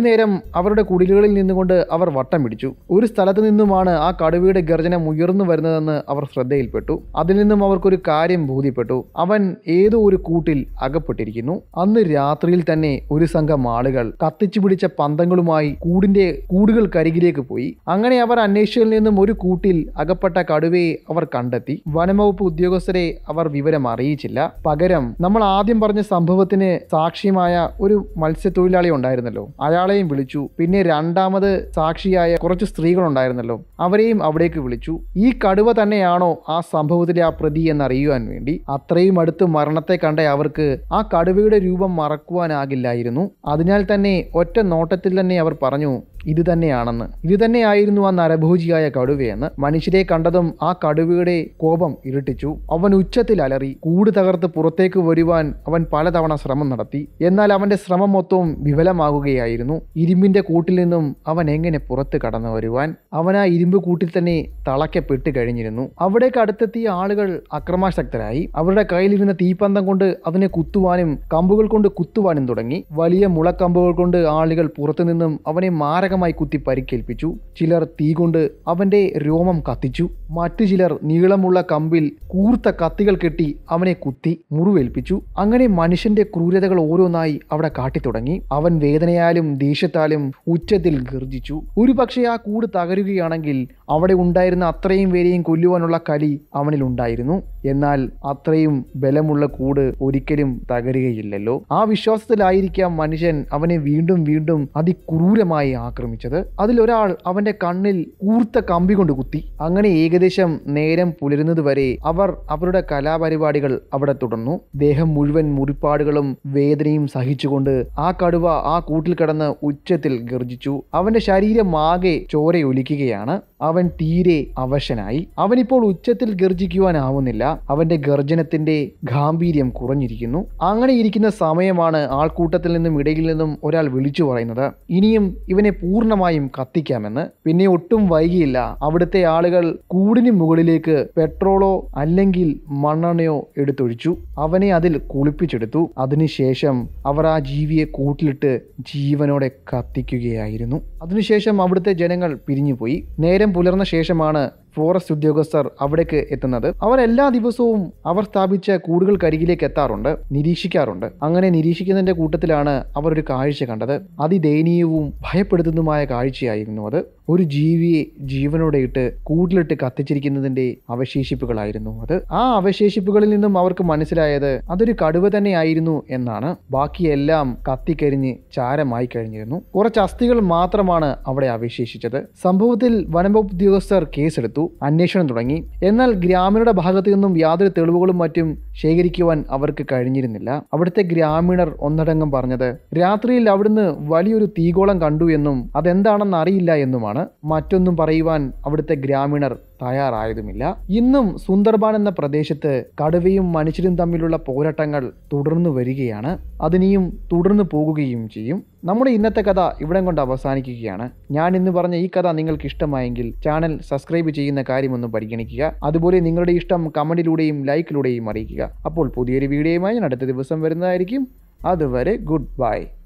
[SPEAKER 1] നേരം അവരുടെ കുടിലുകളിൽ നിന്നുകൊണ്ട് അവർ വട്ടം പിടിച്ചു ഒരു സ്ഥലത്ത് നിന്നുമാണ് ആ കടുവയുടെ ഗർജനം ഉയർന്നു വരുന്നതെന്ന് അവർ ശ്രദ്ധയിൽപ്പെട്ടു അതിൽ നിന്നും അവർക്കൊരു കാര്യം ബോധ്യപ്പെട്ടു അവൻ ഏതോ ഒരു കൂട്ടിൽ അകപ്പെട്ടിരിക്കുന്നു അന്ന് രാത്രിയിൽ തന്നെ ഒരു സംഘം ആളുകൾ കത്തിച്ചു പിടിച്ച പന്തങ്ങളുമായി കൂടിന്റെ കൂടുകൾക്കരികിലേക്ക് പോയി അങ്ങനെ അവർ അന്വേഷിച്ചതിൽ നിന്നും ഒരു കൂട്ടിൽ അകപ്പെട്ട കടുവയെ അവർ കണ്ടെത്തി വനംവകുപ്പ് ഉദ്യോഗസ്ഥരെ അവർ വിവരം അറിയിച്ചില്ല പകരം നമ്മൾ ആദ്യം പറഞ്ഞ സംഭവത്തിന് സാക്ഷ്യമായ ഒരു മത്സ്യത്തൊഴിലാളി ഉണ്ടായിരുന്നല്ലോ അയാളെയും വിളിച്ചു പിന്നെ രണ്ടാമത് സാക്ഷിയായ കുറച്ച് സ്ത്രീകൾ ഉണ്ടായിരുന്നല്ലോ അവരെയും അവിടേക്ക് വിളിച്ചു ഈ കടുവ തന്നെയാണോ ആ സംഭവത്തിലെ ആ പ്രതി എന്നറിയുവാൻ വേണ്ടി അത്രയും അടുത്ത് മരണത്തെ കണ്ട അവർക്ക് ആ കടുവയുടെ രൂപം മറക്കുവാനാകില്ലായിരുന്നു അതിനാൽ തന്നെ ഒറ്റ നോട്ടത്തിൽ തന്നെ അവർ പറഞ്ഞു ഇത് തന്നെയാണെന്ന് ഇത് തന്നെയായിരുന്നു ആ നരഭോജിയായ കടുവയെന്ന് മനുഷ്യരെ കണ്ടതും ആ കടുവയുടെ കോപം ഇരട്ടിച്ചു അവൻ ഉച്ചത്തിൽ അലറി കൂട് തകർത്ത് പുറത്തേക്ക് വരുവാൻ അവൻ പലതവണ ശ്രമം നടത്തി എന്നാൽ അവന്റെ ശ്രമം മൊത്തവും വിഫലമാകുകയായിരുന്നു ഇരുമ്പിന്റെ കൂട്ടിൽ നിന്നും അവൻ എങ്ങനെ പുറത്ത് കടന്നു വരുവാൻ അവൻ ആ ഇരുമ്പ് കൂട്ടിൽ തന്നെ തളയ്ക്കപ്പെട്ട് കഴിഞ്ഞിരുന്നു അവിടേക്ക് അടുത്തെത്തിയ ആളുകൾ അക്രമാസക്തരായി അവരുടെ കയ്യിലിരുന്ന തീപ്പന്തം കൊണ്ട് അതിനെ കുത്തുവാനും കമ്പുകൾ കൊണ്ട് കുത്തുവാനും തുടങ്ങി വലിയ മുളക്കമ്പുകൾ കൊണ്ട് ആളുകൾ പുറത്തുനിന്നും അവനെ മാരകമായി കുത്തി പരിക്കേൽപ്പിച്ചു ചിലർ തീ കൊണ്ട് അവന്റെ രോമം കത്തിച്ചു മറ്റു ചിലർ നീളമുള്ള കമ്പിൽ കൂർത്ത കത്തികൾ കെട്ടി അവനെ കുത്തി മുറിവേൽപ്പിച്ചു അങ്ങനെ മനുഷ്യന്റെ ക്രൂരതകൾ ഓരോന്നായി അവിടെ കാട്ടിത്തുടങ്ങി അവൻ വേദനയാലും ദേഷ്യത്താലും ഉച്ചത്തിൽ ഗർജിച്ചു ഒരു പക്ഷേ ആ കൂട് തകരുകയാണെങ്കിൽ അവിടെ ഉണ്ടായിരുന്ന അത്രയും പേരെയും കൊല്ലുവാനുള്ള കലി അവനിൽ ഉണ്ടായിരുന്നു എന്നാൽ അത്രയും ബലമുള്ള കൂട് ഒരിക്കലും തകരുകയില്ലല്ലോ ആ വിശ്വാസത്തിലായിരിക്കാം മനുഷ്യൻ അവനെ വീണ്ടും വീണ്ടും അതിക്രൂരമായി ആക്രമിച്ചത് അതിലൊരാൾ അവന്റെ കണ്ണിൽ കൂർത്ത കമ്പി കൊണ്ട് കുത്തി അങ്ങനെ ഏകദേശം നേരം പുലരുന്നതുവരെ അവർ അവരുടെ കലാപരിപാടികൾ അവിടെ തുടർന്നു ദേഹം മുഴുവൻ മുറിപ്പാടുകളും വേദനയും സഹിച്ചുകൊണ്ട് ആ കടുവ ആ കൂട്ടിൽ കിടന്ന് ഉച്ചത്തിൽ ഗർജിച്ചു അവന്റെ ശരീരം ആകെ ചോരയൊലിക്കുകയാണ് അവൻ തീരെ അവശനായി അവനിപ്പോൾ ഉച്ചത്തിൽ ഗർജിക്കുവാനാവുന്നില്ല അവന്റെ ഗർജനത്തിന്റെ ഗാംഭീര്യം കുറഞ്ഞിരിക്കുന്നു അങ്ങനെ ഇരിക്കുന്ന സമയമാണ് ആൾക്കൂട്ടത്തിൽ നിന്നും ഇടയിൽ നിന്നും ഒരാൾ വിളിച്ചു പറയുന്നത് ഇനിയും ഇവനെ പൂർണ്ണമായും കത്തിക്കാമെന്ന് പിന്നെ ഒട്ടും വൈകിയില്ല അവിടുത്തെ ആളുകൾ കൂടിന് മുകളിലേക്ക് പെട്രോളോ അല്ലെങ്കിൽ മണ്ണെണ്ണയോ എടുത്തൊഴിച്ചു അവനെ അതിൽ കുളിപ്പിച്ചെടുത്തു അതിനുശേഷം അവർ ആ ജീവിയെ കൂട്ടിലിട്ട് ജീവനോടെ കത്തിക്കുകയായിരുന്നു അതിനുശേഷം അവിടുത്തെ ജനങ്ങൾ പിരിഞ്ഞുപോയി നേരം പുലർന്ന ശേഷമാണ് ഫോറസ്റ്റ് ഉദ്യോഗസ്ഥർ അവിടേക്ക് എത്തുന്നത് അവർ എല്ലാ ദിവസവും അവർ സ്ഥാപിച്ച കൂടുകൾക്കരികിലേക്ക് എത്താറുണ്ട് നിരീക്ഷിക്കാറുണ്ട് അങ്ങനെ നിരീക്ഷിക്കുന്നതിന്റെ കൂട്ടത്തിലാണ് അവർ ഒരു കാഴ്ച കണ്ടത് അതിദയനീയവും ഭയപ്പെടുത്തുന്നതുമായ കാഴ്ചയായിരുന്നു അത് ഒരു ജീവിയെ ജീവനോടെ ഇട്ട് കൂട്ടിലിട്ട് കത്തിച്ചിരിക്കുന്നതിന്റെ അവശേഷിപ്പുകളായിരുന്നു അത് ആ അവശേഷിപ്പുകളിൽ നിന്നും അവർക്ക് മനസ്സിലായത് അതൊരു കടുവ തന്നെയായിരുന്നു എന്നാണ് ബാക്കിയെല്ലാം കത്തിക്കരിഞ്ഞ് ചാരമായി കഴിഞ്ഞിരുന്നു കുറച്ച് അസ്ഥികൾ മാത്രമാണ് അവിടെ അവശേഷിച്ചത് സംഭവത്തിൽ വനംവകുപ്പ് ഉദ്യോഗസ്ഥർ കേസെടുത്തു അന്വേഷണം തുടങ്ങി എന്നാൽ ഗ്രാമീണരുടെ ഭാഗത്തു നിന്നും യാതൊരു തെളിവുകളും മറ്റും ശേഖരിക്കുവാൻ അവർക്ക് കഴിഞ്ഞിരുന്നില്ല അവിടുത്തെ ഗ്രാമീണർ ഒന്നടങ്കം പറഞ്ഞത് രാത്രിയിൽ അവിടുന്ന് വലിയൊരു തീഗോളം കണ്ടു എന്നും അതെന്താണെന്ന് അറിയില്ല എന്നുമാണ് മറ്റൊന്നും പറയുവാൻ അവിടുത്തെ ഗ്രാമീണർ തയ്യാറായതുമില്ല ഇന്നും സുന്ദർബാൻ എന്ന പ്രദേശത്ത് കടുവയും മനുഷ്യരും തമ്മിലുള്ള പോരാട്ടങ്ങൾ തുടർന്നു വരികയാണ് അതിനിയും തുടർന്നു പോകുകയും ചെയ്യും നമ്മുടെ ഇന്നത്തെ കഥ ഇവിടം കൊണ്ട് അവസാനിക്കുകയാണ് ഞാൻ ഇന്ന് പറഞ്ഞ ഈ കഥ നിങ്ങൾക്ക് ഇഷ്ടമായെങ്കിൽ ചാനൽ സബ്സ്ക്രൈബ് ചെയ്യുന്ന കാര്യമൊന്ന് പരിഗണിക്കുക അതുപോലെ നിങ്ങളുടെ ഇഷ്ടം കമന്റിലൂടെയും ലൈക്കിലൂടെയും അറിയിക്കുക അപ്പോൾ പുതിയൊരു വീഡിയോയുമായി ഞാൻ അടുത്ത ദിവസം വരുന്നതായിരിക്കും അതുവരെ ഗുഡ് ബൈ